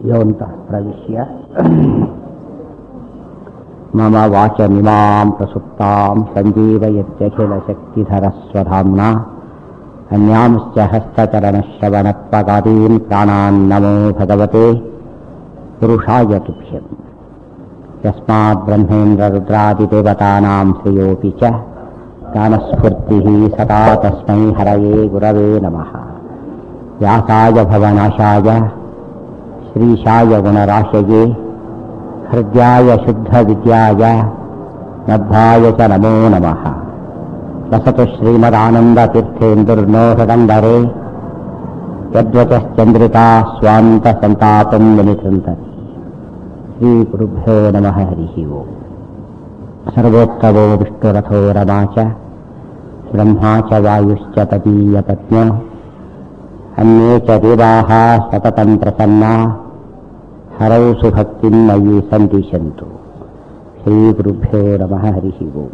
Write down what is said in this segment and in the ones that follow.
योऽन्तः प्रविश्य मम वाचमिमां प्रसुप्तां सञ्जीवयत्यखिलशक्तिधरस्वधाम्ना अन्यांश्च हस्तचरणश्रवणत्वगादीन् प्राणान् नमो भगवते पुरुषाय तुभ्यम् यस्माद्ब्रह्मेन्द्ररुद्रादिदेवतानां श्रेयोऽपि च ज्ञानस्फूर्तिः सदा तस्मै हरये गुरवे नमः व्यासाय भवनाशाय श्रीशाय गुणराशये हृद्याय शुद्धविद्याय नद्धाय च नमो नमः वसतु श्रीमदानन्दतीर्थेन्दुर्नो हृदम्बरे यद्वचश्चन्द्रिका स्वान्तसन्तापं विनिकृन्तति श्रीगुरुभ्यो नमः हरिः ओम् सर्वोत्तमो विष्णुरथो रमा च ब्रह्मा च वायुश्च तदीयपत्न्यो अन्ये च देवाः सततं प्रसन्ना हरौ सुभक्तिं मयि सन्दिशन्तु श्रीगुरुभ्यो नमः हरिः ओम्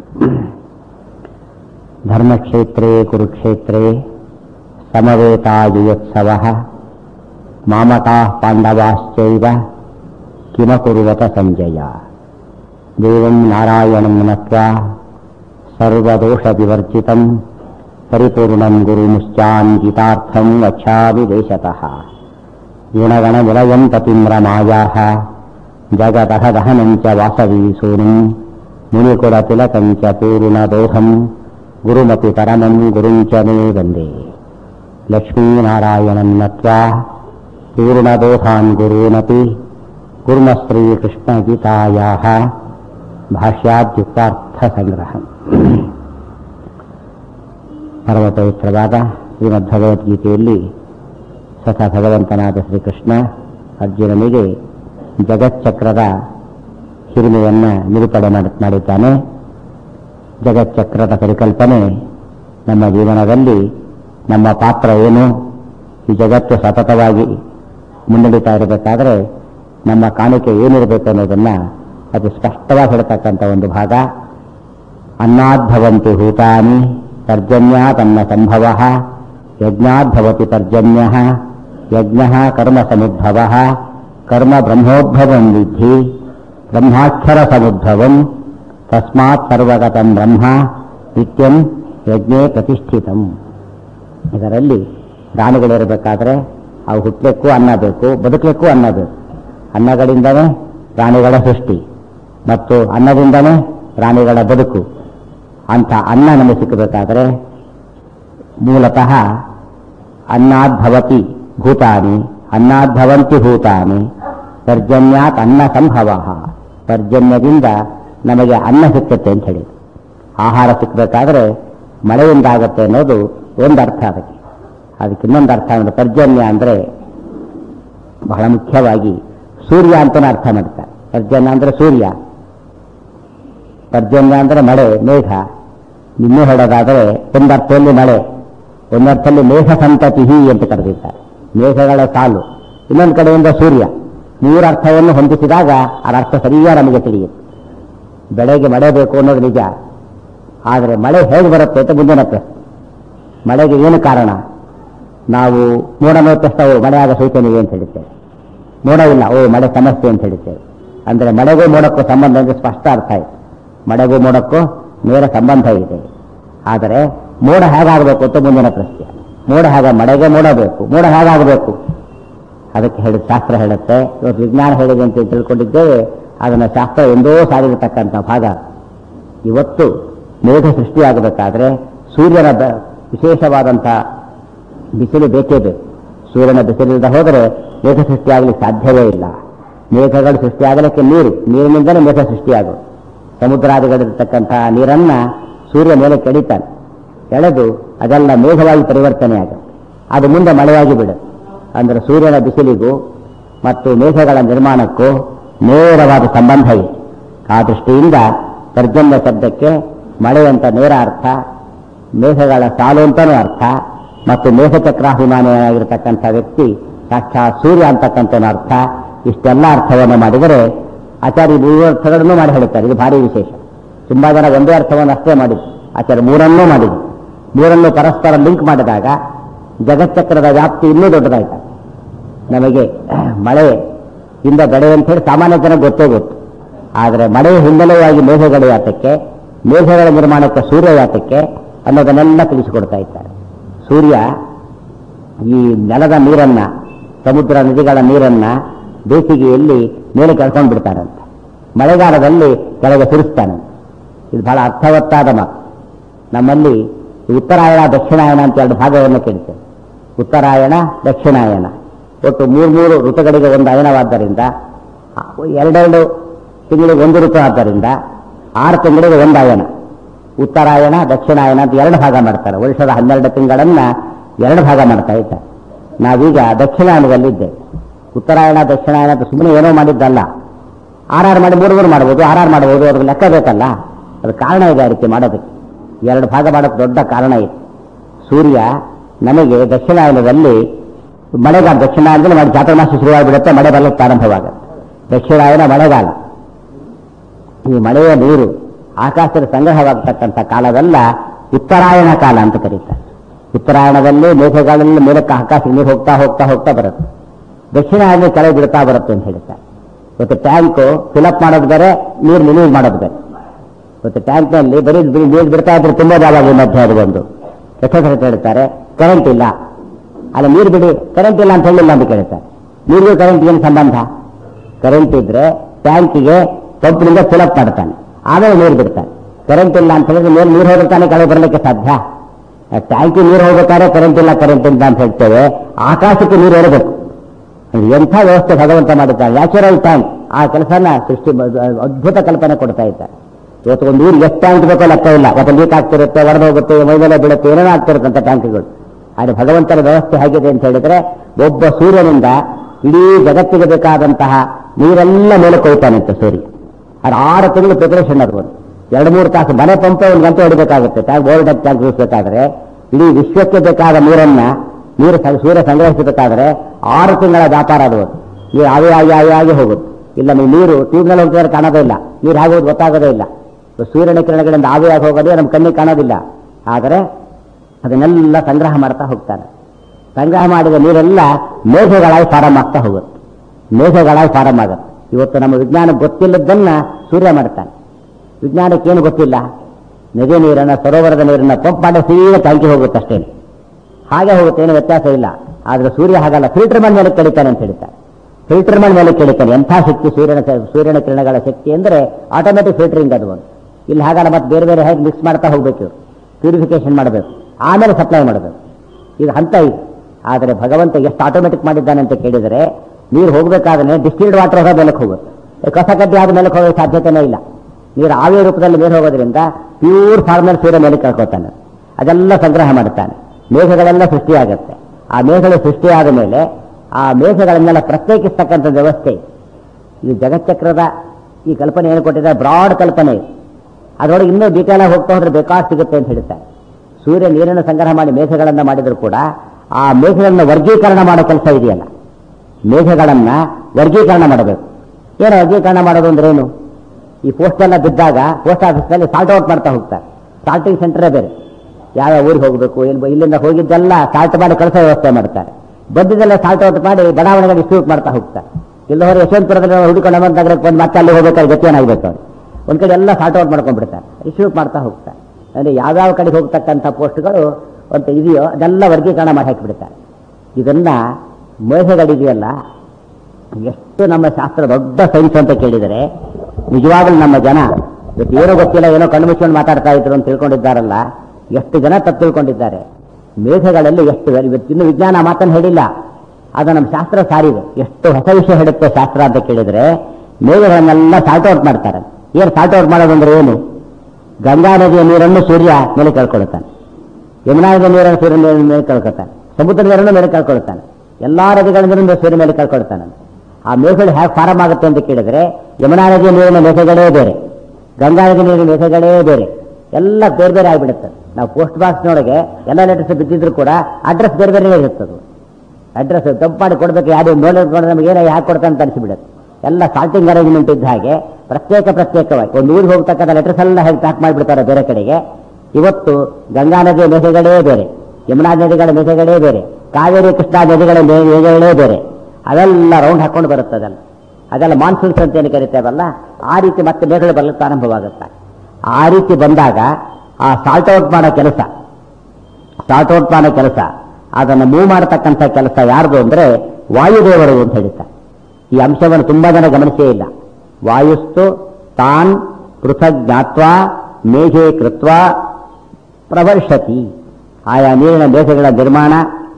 धर्मक्षेत्रे कुरुक्षेत्रे समवेतायुयोत्सवः मामकाः पाण्डवाश्चैव किमकुर्वत सञ्जय देवं नारायणं नत्वा सर्वदोषविवर्जितं परिपूर्णं गुरुमुश्चान्वितार्थं गच्छामि देशतः गुणगणविलयं पतिं रमायाः जगतः दहनं च वासवीसूनुं मुनिकुलतिलकं च पूर्णदोहं गुरुमपि परमं गुरुं च मे वन्दे लक्ष्मीनारायणं नत्वा पूर्णदोहान् गुरूनपि कुर्म श्रीकृष्णगीतायाः ಭಾಷ್ಯಾದ್ಯುಕ್ತಾರ್ಥಸಂಗ್ರಹ ಪರಮ ಪವಿತ್ರವಾದ ಶ್ರೀಮದ್ ಭಗವದ್ಗೀತೆಯಲ್ಲಿ ಸಖ ಭಗವಂತನಾದ ಶ್ರೀಕೃಷ್ಣ ಅರ್ಜುನನಿಗೆ ಜಗಚ್ಚಕ್ರದ ಹಿರಿಮೆಯನ್ನು ನಿರೂಪಣೆ ಮಾಡಿದ್ದಾನೆ ಜಗಚ್ಚಕ್ರದ ಪರಿಕಲ್ಪನೆ ನಮ್ಮ ಜೀವನದಲ್ಲಿ ನಮ್ಮ ಪಾತ್ರ ಏನು ಈ ಜಗತ್ತು ಸತತವಾಗಿ ಮುನ್ನಡೀತಾ ಇರಬೇಕಾದ್ರೆ ನಮ್ಮ ಕಾಣಿಕೆ ಏನಿರಬೇಕು ಅನ್ನೋದನ್ನು ಅದು ಸ್ಪಷ್ಟವಾಗಿ ಹೇಳ್ತಕ್ಕಂಥ ಒಂದು ಭಾಗ ಅನ್ನೋದ್ಭವಂತಿ ಭೂತಾನಿ ಪರ್ಜನ್ಯ ತನ್ನ ಸಂಭವ ಯಜ್ಞಾದ್ಭವತಿ ಪರ್ಜನ್ಯ ಯಜ್ಞ ಕರ್ಮ ಸಮುದ್ಭವ ಕರ್ಮ ಬ್ರಹ್ಮೋದ್ಭವಂ ವಿಧಿ ಬ್ರಹ್ಮಾಕ್ಷರ ಸಮುದ್ಭವಂ ತಸ್ಮಾತ್ ಸರ್ವಗತಂ ಬ್ರಹ್ಮ ನಿತ್ಯಂ ಯಜ್ಞೆ ಪ್ರತಿಷ್ಠಿತಂ ಇದರಲ್ಲಿ ಪ್ರಾಣಿಗಳಿರಬೇಕಾದ್ರೆ ಅವು ಹುಟ್ಟಲಿಕ್ಕೂ ಅನ್ನ ಬೇಕು ಬದುಕಲಿಕ್ಕೂ ಅನ್ನ ಬೇಕು ಅನ್ನಗಳಿಂದಲೇ ಪ್ರಾಣಿಗಳ ಸೃಷ್ಟಿ ಮತ್ತು ಅನ್ನದಿಂದಲೇ ಪ್ರಾಣಿಗಳ ಬದುಕು ಅಂಥ ಅನ್ನ ನಮಗೆ ಸಿಕ್ಕಬೇಕಾದರೆ ಮೂಲತಃ ಅನ್ನದ್ಭವತಿ ಭೂತಾನಿ ಅನ್ನದ್ಭವಂತಿ ಭೂತಾನಿ ಪರ್ಜನ್ಯಾತ್ ಅನ್ನ ಸಂಭವ ಪರ್ಜನ್ಯದಿಂದ ನಮಗೆ ಅನ್ನ ಸಿಕ್ಕುತ್ತೆ ಅಂತ ಹೇಳಿ ಆಹಾರ ಸಿಕ್ಕಬೇಕಾದ್ರೆ ಮಳೆಯಿಂದಾಗತ್ತೆ ಅನ್ನೋದು ಒಂದು ಅರ್ಥ ಅದಕ್ಕೆ ಅದಕ್ಕೆ ಇನ್ನೊಂದು ಅರ್ಥ ಅಂದರೆ ಪರ್ಜನ್ಯ ಅಂದರೆ ಬಹಳ ಮುಖ್ಯವಾಗಿ ಸೂರ್ಯ ಅಂತಲೂ ಅರ್ಥ ಮಾಡ್ತಾರೆ ಪರ್ಜನ್ಯ ಅಂದರೆ ಸೂರ್ಯ ಪರ್ಜನ್ಯ ಅಂದರೆ ಮಳೆ ಮೇಘ ಇನ್ನೂ ಹೇಳೋದಾದರೆ ಒಂದರ್ಥದಲ್ಲಿ ಮಳೆ ಒಂದರ್ಥದಲ್ಲಿ ಮೇಘ ಸಂತತಿ ಅಂತ ಕರೆದಿದ್ದಾರೆ ಮೇಘಗಳ ಸಾಲು ಇನ್ನೊಂದು ಕಡೆಯಿಂದ ಸೂರ್ಯ ಮೂರರ್ಥವನ್ನು ಹೊಂದಿಸಿದಾಗ ಅದರ ಅರ್ಥ ಸರಿಯಾಗಿ ನಮಗೆ ತಿಳಿಯುತ್ತೆ ಬೆಳೆಗೆ ಮಳೆ ಬೇಕು ಅನ್ನೋದು ನಿಜ ಆದರೆ ಮಳೆ ಹೇಗೆ ಬರುತ್ತೆ ಅಂತ ಮುಂದಿನ ಪ್ರಶ್ನೆ ಮಳೆಗೆ ಏನು ಕಾರಣ ನಾವು ಮೋಡ ನೋಡಿದ ತಕ್ಷಣ ಮಳೆ ಆಗ ಸೂಚನೆ ಅಂತ ಹೇಳ್ತೇವೆ ಮೋಡ ಇಲ್ಲ ಓ ಮಳೆ ಸಮಸ್ಯೆ ಅಂತ ಹೇಳ್ತೇವೆ ಅಂದರೆ ಮಳೆಗೂ ಮೋಡಕ್ಕೂ ಸಂಬಂಧ ಅಂದರೆ ಸ್ಪಷ್ಟ ಅರ್ಥ ಆಯಿತು ಮಳೆಗೂ ಮೋಡಕ್ಕೂ ನೇರ ಸಂಬಂಧ ಇದೆ ಆದರೆ ಮೋಡ ಹೇಗಾಗಬೇಕು ಅಂತ ಮುಂದಿನ ಪ್ರಶ್ನೆ ಮೋಡ ಹೇಗ ಮಳೆಗೆ ಮೋಡ ಬೇಕು ಮೋಡ ಹೇಗಾಗಬೇಕು ಅದಕ್ಕೆ ಹೇಳಿ ಶಾಸ್ತ್ರ ಹೇಳುತ್ತೆ ಇವತ್ತು ವಿಜ್ಞಾನ ಹೇಳಿದೆ ಅಂತ ತಿಳ್ಕೊಂಡಿದ್ದೇವೆ ಅದನ್ನು ಶಾಸ್ತ್ರ ಎಂದೋ ಸಾರಿರತಕ್ಕಂಥ ಭಾಗ ಇವತ್ತು ಮೇಘ ಸೃಷ್ಟಿಯಾಗಬೇಕಾದ್ರೆ ಸೂರ್ಯನ ವಿಶೇಷವಾದಂಥ ಬಿಸಿಲು ಬೇಕೇ ಬೇಕು ಸೂರ್ಯನ ಬಿಸಿಲಿಲ್ಲದೆ ಹೋದರೆ ಮೇಘ ಸೃಷ್ಟಿಯಾಗಲಿಕ್ಕೆ ಸಾಧ್ಯವೇ ಇಲ್ಲ ಮೇಘಗಳು ಸೃಷ್ಟಿಯಾಗಲಿಕ್ಕೆ ನೀರು ನೀರಿನಿಂದಲೇ ಮೇಘ ಸೃಷ್ಟಿಯಾಗೋದು ಸಮುದ್ರಾದಿಗಳಿರ್ತಕ್ಕಂಥ ನೀರನ್ನ ಸೂರ್ಯ ಮೇಲೆ ಕೆಡಿತಾನೆ ಎಳೆದು ಅದೆಲ್ಲ ಮೇಘವಾಗಿ ಪರಿವರ್ತನೆ ಆಗುತ್ತೆ ಅದು ಮುಂದೆ ಮಳೆಯಾಗಿ ಬಿಡುತ್ತೆ ಅಂದರೆ ಸೂರ್ಯನ ಬಿಸಿಲಿಗೂ ಮತ್ತು ಮೇಘಗಳ ನಿರ್ಮಾಣಕ್ಕೂ ನೇರವಾದ ಸಂಬಂಧ ಇದೆ ಆ ದೃಷ್ಟಿಯಿಂದ ಪರ್ಜನ್ಯ ಶಬ್ದಕ್ಕೆ ಮಳೆ ಅಂತ ನೇರ ಅರ್ಥ ಮೇಘಗಳ ಸಾಲು ಅಂತನೂ ಅರ್ಥ ಮತ್ತು ಮೇಘಚಕ್ರಾಭಿಮಾನಿಯಾಗಿರ್ತಕ್ಕಂಥ ವ್ಯಕ್ತಿ ಸಾಕ್ಷಾತ್ ಸೂರ್ಯ ಅಂತಕ್ಕಂಥ ಅರ್ಥ ಇಷ್ಟೆಲ್ಲ ಅರ್ಥವನ್ನು ಮಾಡಿದರೆ ಆಚಾರ್ಯ ಮೂರು ಅರ್ಥಗಳನ್ನು ಮಾಡಿ ಹೇಳುತ್ತಾರೆ ಇದು ಭಾರಿ ವಿಶೇಷ ತುಂಬಾ ಜನ ಒಂದೇ ಅರ್ಥವನ್ನು ಅಷ್ಟೇ ಮಾಡಿದ್ರು ಆಚಾರ್ಯ ಮೂರನ್ನೂ ಮಾಡಿದ್ರು ಮೂರನ್ನು ಪರಸ್ಪರ ಲಿಂಕ್ ಮಾಡಿದಾಗ ಜಗಚ್ಚಕ್ರದ ವ್ಯಾಪ್ತಿ ಇನ್ನೂ ದೊಡ್ಡದಾಯ್ತು ನಮಗೆ ಮಳೆ ಹಿಂದೆ ಗಡೆ ಅಂತ ಹೇಳಿ ಸಾಮಾನ್ಯ ಜನ ಗೊತ್ತೇ ಗೊತ್ತು ಆದರೆ ಮಳೆಯ ಹಿನ್ನೆಲೆಯಾಗಿ ಮೇಘಗಳು ಯಾತಕ್ಕೆ ಮೇಘಗಳ ನಿರ್ಮಾಣಕ್ಕೆ ಸೂರ್ಯ ಯಾತಕ್ಕೆ ಅನ್ನೋದನ್ನೆಲ್ಲ ತಿಳಿಸಿಕೊಡ್ತಾ ಇದ್ದಾರೆ ಸೂರ್ಯ ಈ ನೆಲದ ನೀರನ್ನ ಸಮುದ್ರ ನದಿಗಳ ನೀರನ್ನ ಬೇಸಿಗೆಯಲ್ಲಿ ಮೇಲೆ ಕಳ್ಕೊಂಡು ಬಿಡ್ತಾನಂತೆ ಮಳೆಗಾಲದಲ್ಲಿ ಕೆಳಗೆ ಸುರಿಸ್ತಾನಂತೆ ಇದು ಬಹಳ ಅರ್ಥವತ್ತಾದ ಮಾತು ನಮ್ಮಲ್ಲಿ ಉತ್ತರಾಯಣ ದಕ್ಷಿಣಾಯನ ಅಂತ ಎರಡು ಭಾಗವನ್ನು ಕೇಳ್ತೇವೆ ಉತ್ತರಾಯಣ ದಕ್ಷಿಣಾಯನ ಒಟ್ಟು ಮೂರು ಮೂರು ಋತುಗಳಿಗೆ ಒಂದು ಅಯನವಾದ್ದರಿಂದ ಎರಡೆರಡು ತಿಂಗಳಿಗೆ ಒಂದು ಋತು ಆದ್ದರಿಂದ ಆರು ತಿಂಗಳಿಗೆ ಒಂದು ಅಯನ ಉತ್ತರಾಯಣ ದಕ್ಷಿಣಾಯನ ಅಂತ ಎರಡು ಭಾಗ ಮಾಡ್ತಾರೆ ವರ್ಷದ ಹನ್ನೆರಡು ತಿಂಗಳನ್ನ ಎರಡು ಭಾಗ ಮಾಡ್ತಾ ಇದ್ದಾರೆ ನಾವೀಗ ದಕ್ಷಿಣಾಯನದಲ್ಲಿದ್ದೇವೆ ಉತ್ತರಾಯಣ ದಕ್ಷಿಣಾಯನ ಅಂತ ಸುಮ್ಮನೆ ಏನೋ ಮಾಡಿದ್ದಲ್ಲ ಆರ್ ಆರ್ ಮಾಡಿ ಮೂರು ಮೂರು ಮಾಡ್ಬೋದು ಆರ್ ಆರ್ ಮಾಡ್ಬೋದು ಅದ್ರ ಲೆಕ್ಕ ಬೇಕಲ್ಲ ಅದು ಕಾರಣ ಇದೆ ಆ ರೀತಿ ಮಾಡೋದಕ್ಕೆ ಎರಡು ಭಾಗ ಮಾಡೋಕ್ಕೆ ದೊಡ್ಡ ಕಾರಣ ಇದೆ ಸೂರ್ಯ ನಮಗೆ ದಕ್ಷಿಣಾಯನದಲ್ಲಿ ಮಳೆಗಾಲ ದಕ್ಷಿಣಾಯನದಲ್ಲಿ ಮಾಡಿ ಚಾತುರ್ಮಾಸ ಶುರುವಾಗಿಬಿಡುತ್ತೆ ಮಳೆ ಬರಲಿಕ್ಕೆ ಪ್ರಾರಂಭವಾಗುತ್ತೆ ದಕ್ಷಿಣಾಯನ ಮಳೆಗಾಲ ಈ ಮಳೆಯ ನೀರು ಆಕಾಶದ ಸಂಗ್ರಹವಾಗತಕ್ಕಂಥ ಕಾಲವೆಲ್ಲ ಉತ್ತರಾಯಣ ಕಾಲ ಅಂತ ಕರೀತಾರೆ ಉತ್ತರಾಯಣದಲ್ಲಿ ಮೇಘಗಳಲ್ಲಿ ಮೇಲಕ್ಕೆ ಆಕಾಶ ನೀರು ಹೋಗ್ತಾ ಹೋಗ್ತಾ ಹೋಗ್ತಾ ಬರುತ್ತೆ ದಕ್ಷಿಣಾಯನ ಕೆಳಗೆ ಬಿಡ್ತಾ ಬರುತ್ತೆ ಅಂತ ಹೇಳ್ತಾರೆ ಇವತ್ತು ಟ್ಯಾಂಕು ಫಿಲಪ್ ಮಾಡೋದು ಬೇರೆ ನೀರು ರಿಲೀಸ್ ಮಾಡೋದು ಬೇರೆ ಇವತ್ತು ಟ್ಯಾಂಕ್ನಲ್ಲಿ ಬರೀ ಬರೀ ನೀರು ಬಿಡ್ತಾ ಇದ್ರೆ ತುಂಬ ಯಾವಾಗ ಈ ಮಧ್ಯೆ ಅದು ಬಂದು ಎಷ್ಟೊತ್ತು ಹೇಳ್ತಾರೆ ಕರೆಂಟ್ ಇಲ್ಲ ಅಲ್ಲ ನೀರು ಬಿಡಿ ಕರೆಂಟ್ ಇಲ್ಲ ಅಂತ ಹೇಳಿಲ್ಲ ಅಂತ ಕೇಳ್ತಾರೆ ನೀರಿಗೂ ಕರೆಂಟ್ ಏನು ಸಂಬಂಧ ಕರೆಂಟ್ ಇದ್ರೆ ಟ್ಯಾಂಕಿಗೆ ಪಂಪ್ನಿಂದ ಫಿಲಪ್ ಮಾಡ್ತಾನೆ ಆಮೇಲೆ ನೀರು ಬಿಡ್ತಾನೆ ಕರೆಂಟ್ ಇಲ್ಲ ಅಂತ ಹೇಳಿದ್ರೆ ಮೇಲೆ ನೀರು ಹೋಗುತ್ತಾನೆ ಕೆಳಗೆ ಬರಲಿಕ್ಕೆ ಸಾಧ್ಯ ಟ್ಯಾಂಕಿ ನೀರು ಹೋಗ್ಬೇಕಾದ್ರೆ ಕರೆಂಟ್ ಇಲ್ಲ ಕರೆಂಟ್ ಇಲ್ಲ ಅಂತ ಹೇಳ್ತೇವೆ ಆಕಾಶಕ್ಕೆ ನೀರು ಇರಬೇಕು ಎಂಥ ವ್ಯವಸ್ಥೆ ಭಗವಂತ ಮಾಡಿದ್ದಾರೆ ನ್ಯಾಚುರಲ್ ಟ್ಯಾಂಕ್ ಆ ಕೆಲಸನ ಸೃಷ್ಟಿ ಅದ್ಭುತ ಕಲ್ಪನೆ ಕೊಡ್ತಾ ಇದ್ದಾರೆ ಇವತ್ತು ಒಂದು ಊರಿಗೆ ಎಷ್ಟು ಟ್ಯಾಂಕ್ ಬೇಕೋ ಲೆಕ್ಕ ಇಲ್ಲ ಇವತ್ತು ಲೀಕ್ ಆಗ್ತಿರುತ್ತೆ ಹೊರದು ಹೋಗುತ್ತೆ ಮೈಮೇಲೆ ಬೀಳುತ್ತೆ ಏನೇನೋ ಆಗ್ತಿರುತ್ತಂತ ಟ್ಯಾಂಕ್ಗಳು ಆದರೆ ಭಗವಂತನ ವ್ಯವಸ್ಥೆ ಹೇಗಿದೆ ಅಂತ ಹೇಳಿದ್ರೆ ಒಬ್ಬ ಸೂರ್ಯನಿಂದ ಇಡೀ ಜಗತ್ತಿಗೆ ಬೇಕಾದಂತಹ ನೀರೆಲ್ಲ ಮೇಲೆ ಕೊಯ್ತಾನಂತೆ ಸೂರ್ಯ ಅದು ಆರು ತಿಂಗಳು ಪ್ರಿಪರೇಷನ್ ಅದು ಒಂದು ಎರಡು ಮೂರು ತಾಸು ಮನೆ ಪಂಪ ಒಂದು ಗಂಟೆ ಹೊಡಿಬೇಕಾಗುತ್ತೆ ಟ್ಯಾಂಕ್ ಬೋರ್ಡ್ ಟ್ಯಾಂಕ್ ಇಳಿಸಬೇಕಾದ್ರೆ ಇಡೀ ವಿಶ್ವಕ್ಕೆ ಬೇಕಾದ ನೀರನ್ನ ನೀರು ಸ- ಸೂರ್ಯ ಸಂಗ್ರಹಿಸಬೇಕಾದ್ರೆ ಆರು ತಿಂಗಳ ವ್ಯಾಪಾರ ಅದು ಒಂದು. ನೀರು ಆವಿ ಆಗಿ ಆವಿ ಆಗಿ ಹೋಗುತ್ತೆ ಇಲ್ಲ ನೀವು ನೀರು ಟ್ಯೂಬ್ನಲ್ಲಿ ಹೋಗ್ತಿದ್ರೆ ಕಾಣೋದೇ ಇಲ್ಲ ನೀರು ಆಗೋದು ಗೊತ್ತಾಗೋದೇ ಇಲ್ಲ ಸೂರ್ಯನ ಕಿರಣಗಳಿಂದ ಆವಿಯಾಗಿ ಹೋಗೋದೇ ನಮ್ಮ ಕಣ್ಣಿಗೆ ಕಾಣೋದಿಲ್ಲ ಆದರೆ ಅದನ್ನೆಲ್ಲ ಸಂಗ್ರಹ ಮಾಡ್ತಾ ಹೋಗ್ತಾನೆ ಸಂಗ್ರಹ ಮಾಡಿದ ನೀರೆಲ್ಲ ಮೇಘಗಳಾಗಿ ಫಾರಂ ಆಗ್ತಾ ಹೋಗುತ್ತೆ ಮೇಘಗಳಾಗಿ ಫಾರಂ ಆಗುತ್ತೆ ಇವತ್ತು ನಮ್ಮ ವಿಜ್ಞಾನ ಗೊತ್ತಿಲ್ಲದನ್ನ ಸೂರ್ಯ ಮಾಡ್ತಾನೆ ವಿಜ್ಞಾನಕ್ಕೇನು ಗೊತ್ತಿಲ್ಲ ನದಿ ನೀರನ್ನ ಸರೋವರದ ನೀರನ್ನ ಪಂಪ್ ಮಾಡಿ ಸೀದಾ ಟ್ಯಾಂಕಿ ಹೋಗುತ್ತೆ ಅಷ್ಟೇ ಹಾಗೆ ಹೋಗುತ್ತೆ ಏನು ವ್ಯತ್ಯಾಸ ಇಲ್ಲ ಆದ್ರೆ ಸೂರ್ಯ ಹಾಗಲ್ಲ ಫಿಲ್ಟರ್ ಮಾಡಿ ಮೇಲೆ ಕಡಿತಾನೆ ಅಂತ ಹೇಳ್ತಾರೆ ಫಿಲ್ಟರ್ ಮಾಡಿ ಮೇಲೆ ಕಡಿತಾನೆ ಎಂಥ ಶಕ್ತಿ ಸೂರ್ಯನ ಸೂರ್ಯನ ಕಿರಣಗಳ ಶಕ್ತಿ ಅಂದ್ರೆ ಆಟೋಮೆಟಿಕ್ ಫಿಲ್ಟರಿಂಗ್ ಅದು ಒಂದು ಇಲ್ಲಿ ಹಾಗಲ್ಲ ಮತ್ತೆ ಬೇರೆ ಬೇರೆ ಹೇಗೆ ಮಿಕ್ಸ್ ಮಾಡ್ತಾ ಹೋಗ್ಬೇಕು ಇವ್ರು ಪ್ಯೂರಿಫಿಕೇಶನ್ ಮಾಡಬೇಕು ಆಮೇಲೆ ಸಪ್ಲೈ ಮಾಡಬೇಕು ಇದು ಹಂತ ಇದು ಆದರೆ ಭಗವಂತ ಎಷ್ಟು ಆಟೋಮೆಟಿಕ್ ಮಾಡಿದ್ದಾನೆ ಅಂತ ಕೇಳಿದರೆ ನೀರು ಹೋಗಬೇಕಾದ್ರೆ ಡಿಸ್ಟಿಲ್ಡ್ ವಾಟರ್ ಹೋಗೋ ಮೇಲಕ್ಕೆ ಹೋಗುತ್ತೆ ಈ ಕಸ ಕಡ್ಡಿ ಆದ ಮೇಲಕ್ಕೆ ಹೋಗೋ ಸಾಧ್ಯತೆನೇ ಇಲ್ಲ ನೀರು ಆವಿಯ ರೂಪದಲ್ಲಿ ಮೇಲೆ ಹೋಗೋದ್ರಿಂದ ಪ್ಯೂರ್ ಫಾರ್ಮರ್ ಸೂರ್ಯ ಮೇಲೆ ಕಳ್ಕೊತಾನೆ ಅದೆಲ್ಲ ಸಂಗ್ರಹ ಮಾಡುತ್ತಾನೆ ಮೇಘಗಳೆಲ್ಲ ಸೃಷ್ಟಿಯಾಗುತ್ತೆ ಆ ಮೇಘಗಳು ಸೃಷ್ಟಿಯಾದ ಮೇಲೆ ಆ ಮೇಘಗಳನ್ನೆಲ್ಲ ಪ್ರತ್ಯೇಕಿಸ್ತಕ್ಕಂಥ ವ್ಯವಸ್ಥೆ ಇದೆ. ಇದು ಜಗಚ್ಚಕ್ರದ ಈ ಕಲ್ಪನೆ ಏನು ಕೊಟ್ಟಿದ್ದಾರೆ ಬ್ರಾಡ್ ಕಲ್ಪನೆ ಇದು. ಅದರೊಳಗೆ ಇನ್ನೂ ಡೀಟೇಲ್ ಆಗಿ ಹೋಗ್ತಾ ಹೋದ್ರೆ ಬೇಕಾದ್ ಸಿಗುತ್ತೆ ಅಂತ ಹೇಳ್ತಾರೆ ಸೂರ್ಯ ನೀರನ್ನು ಸಂಗ್ರಹ ಮಾಡಿ ಮೇಘಗಳನ್ನ ಮಾಡಿದ್ರು ಕೂಡ ಆ ಮೇಘಗಳನ್ನ ವರ್ಗೀಕರಣ ಮಾಡೋ ಕೆಲಸ ಇದೆಯಲ್ಲ ಮೇಘಗಳನ್ನ ವರ್ಗೀಕರಣ ಮಾಡಬೇಕು ಏನು ವರ್ಗೀಕರಣ ಮಾಡೋದು ಅಂದ್ರೆ ಏನು ಈ ಪೋಸ್ಟ್ ಎಲ್ಲ ಬಿದ್ದಾಗ ಪೋಸ್ಟ್ ಆಫೀಸ್ನಲ್ಲಿ ಸಾಲ್ಟ್ ಔಟ್ ಮಾಡ್ತಾ ಹೋಗ್ತಾರೆ ಸಾಲ್ಟಿಂಗ್ ಸೆಂಟರೇ ಬೇರೆ ಯಾವ ಊರಿಗೆ ಹೋಗಬೇಕು ಇಲ್ಲಿ ಇಲ್ಲಿಂದ ಹೋಗಿದ್ದೆಲ್ಲ ಸಾಲ್ಟ್ ಮಾಡಿ ಕಳಿಸೋ ವ್ಯವಸ್ಥೆ ಮಾಡ್ತಾರೆ ಬಂದಿದ್ದೆಲ್ಲ ಸಾಲ್ಟ್ ಔಟ್ ಮಾಡಿ ಬಡಾವಣೆಗೆ ಡಿಸ್ಟ್ರಿಬ್ಯೂಟ್ ಮಾಡ್ತಾ ಹೋಗ್ತಾರೆ ಇಲ್ಲ ಹೊರ ಯಶವಂತಪುರದಲ್ಲಿ ಹುಡುಕೊಂಡು ಅಮಂತ ನಗರಕ್ಕೆ ಬಂದು ಮತ್ತೆ ಅಲ್ಲಿ ಹೋಗ್ಬೇಕಾದ್ರೆ ಗತಿ ಏನಾಗಬೇಕು ಅವ್ರು ಒಂದ್ ಕಡೆ ಎಲ್ಲ ಸಾಲ್ಟ್ ಔಟ್ ಮಾಡ್ಕೊಂಡ್ಬಿಡ್ತಾರೆ ಡಿಸ್ಟ್ರಿಬ್ಯೂಟ್ ಮಾಡ್ತಾ ಹೋಗ್ತಾರೆ ಅಂದ್ರೆ ಯಾವ್ಯಾವ ಕಡೆಗೆ ಹೋಗ್ತಕ್ಕಂಥ ಪೋಸ್ಟ್ಗಳು ಅಂತ ಇದೆಯೋ ಅದೆಲ್ಲ ವರ್ಗೀಕರಣ ಮಾಡಿ ಹಾಕಿಬಿಡ್ತಾರೆ ಇದನ್ನ ಮೇಘಗಳಿದೆಯಲ್ಲ ಎಷ್ಟು ನಮ್ಮ ಶಾಸ್ತ್ರ ದೊಡ್ಡ ಸೈನ್ಸ್ ಅಂತ ಕೇಳಿದರೆ ನಿಜವಾಗಲೂ ನಮ್ಮ ಜನ ಇವತ್ತು ಏನೋ ಗೊತ್ತಿಲ್ಲ ಏನೋ ಕಣ್ಣು ಮುಚ್ಕೊಂಡು ಮಾತಾಡ್ತಾ ಇದ್ರು ಅಂತ ತಿಳ್ಕೊಂಡಿದ್ದಾರಲ್ಲ ಎಷ್ಟು ಜನ ತಪ್ಪು ತಿಳ್ಕೊಂಡಿದ್ದಾರೆ ಮೇಘಗಳಲ್ಲಿ ಎಷ್ಟು ಇವತ್ತು ಇನ್ನು ವಿಜ್ಞಾನ ಆ ಮಾತನ್ನು ಹೇಳಿಲ್ಲ ಅದು ನಮ್ಮ ಶಾಸ್ತ್ರ ಸಾರಿದೆ ಎಷ್ಟು ಹೊಸ ವಿಷಯ ಹೇಳುತ್ತೆ ಶಾಸ್ತ್ರ ಅಂತ ಕೇಳಿದ್ರೆ ಮೇಘಗಳನ್ನೆಲ್ಲ ಸಾಲ್ಟ್ ಔಟ್ ಮಾಡ್ತಾರೆ ಏನು ಸಾಲ್ಟ್ ಔಟ್ ಮಾಡೋದು ಅಂದ್ರೆ ಏನು ಗಂಗಾ ನದಿಯ ನೀರನ್ನು ಸೂರ್ಯ ಮೇಲೆ ಕಳ್ಕೊಳ್ತಾನೆ ಯಮುನಾ ನದಿಯ ನೀರನ್ನು ಸೂರ್ಯ ಮೇಲೆ ಮೇಲೆ ಕಳ್ಕೊಳ್ತಾನೆ ಸಮುದ್ರ ನೀರನ್ನು ಮೇಲೆ ಕಳ್ಕೊಳ್ತಾನೆ ಎಲ್ಲಾ ನದಿಗಳ ನೀರನ್ನು ಸೂರ್ಯ ಮೇಲೆ ಕಳ್ಕೊಳ್ತಾನೆ ಆ ಮೇಘಗಳು ಹೇಗೆ ಫಾರಂ ಆಗುತ್ತೆ ಅಂತ ಕೇಳಿದ್ರೆ ಯಮುನಾ ನದಿಯ ನೀರಿನ ಮೇಘಗಳೇ ಬೇರೆ ಗಂಗಾ ನದಿಯ ನೀರಿನ ಮೇಘಗಳೇ ಬೇರೆ ಎಲ್ಲ ಬೇರೆ ಬೇರೆ ಆಗಿಬಿಡುತ್ತೆ ನಾವು ಪೋಸ್ಟ್ ಬಾಕ್ಸ್ನೊಳಗೆ ಎಲ್ಲ ಲೆಟರ್ಸ್ ಬಿದ್ದಿದ್ರು ಕೂಡ ಅಡ್ರೆಸ್ ಬೇರೆ ಬೇರೆ ಇರುತ್ತದೆ ಅಡ್ರೆಸ್ ತಪ್ಪು ಮಾಡಿ ಕೊಡಬೇಕು ಯಾರು ನೋಡಿದ್ರೆ ನಮಗೆ ಏನೋ ಯಾಕೆ ಕೊಡ್ತಾನೆ ಅಂತ ಅನಿಸಿಬಿಡುತ್ತೆ ಎಲ್ಲ ಸಾಲ್ಟಿಂಗ್ ಅರೇಂಜ್ಮೆಂಟ್ ಇದ್ದ ಹಾಗೆ ಪ್ರತ್ಯೇಕ ಪ್ರತ್ಯೇಕವಾಗಿ ಒಂದು ಊರಿಗೆ ಹೋಗ್ತಕ್ಕಂಥ ಲೆಟರ್ಸ್ ಎಲ್ಲ ಹೇಗೆ ಪ್ಯಾಕ್ ಮಾಡಿಬಿಡ್ತಾರೆ ಬೇರೆ ಕಡೆಗೆ ಇವತ್ತು ಗಂಗಾ ನದಿಯ ಮೇಘಗಳೇ ಬೇರೆ ಯಮುನಾ ನದಿಗಳ ಮೇಘಗಳೇ ಬೇರೆ ಕಾವೇರಿ ಕೃಷ್ಣಾ ನದಿಗಳ ಮೇ- ಮೇಘಗಳೇ ಬೇರೆ ಅವೆಲ್ಲ ರೌಂಡ್ ಹಾಕೊಂಡು ಬರುತ್ತೆ ಅದೆಲ್ಲ ಅದೆಲ್ಲ ಮಾನ್ಸೂನ್ಸ್ ಅಂತ ಏನು ಕರಿತೇವಲ್ಲ ಆ ರೀತಿ ಮತ್ತೆ ಮೇಘಗಳು ಬರ್ಲಿಕ್ಕೆ ಪ್ರಾರಂಭವಾಗುತ್ತೆ ಆ ರೀತಿ ಬಂದಾಗ ಆ ಸಾಲ್ಟ್ ಔಟ್ ಮಾಡೋ ಕೆಲಸ ಸಾಲ್ಟ್ ಔಟ್ ಮಾಡೋ ಕೆಲಸ ಅದನ್ನು ಮೂವ್ ಮಾಡತಕ್ಕಂಥ ಕೆಲಸ ಯಾರ್ದು ಅಂದ್ರೆ ವಾಯುದೇವರು ಅಂತ ಹೇಳ್ತಾರೆ ಈ ಅಂಶವನ್ನು ತುಂಬಾ ಜನ ಗಮನಿಸೇ ಇಲ್ಲ ವಾಯುಸ್ತು ತಾನ್ ಪೃಥಕ್ ಜ್ಞಾತ್ವ ಮೇಘೆ ಕೃತ್ವ ಪ್ರವರ್ಷತಿ ಆಯಾ ನೀರಿನ ಮೇಘಗಳ ನಿರ್ಮಾಣ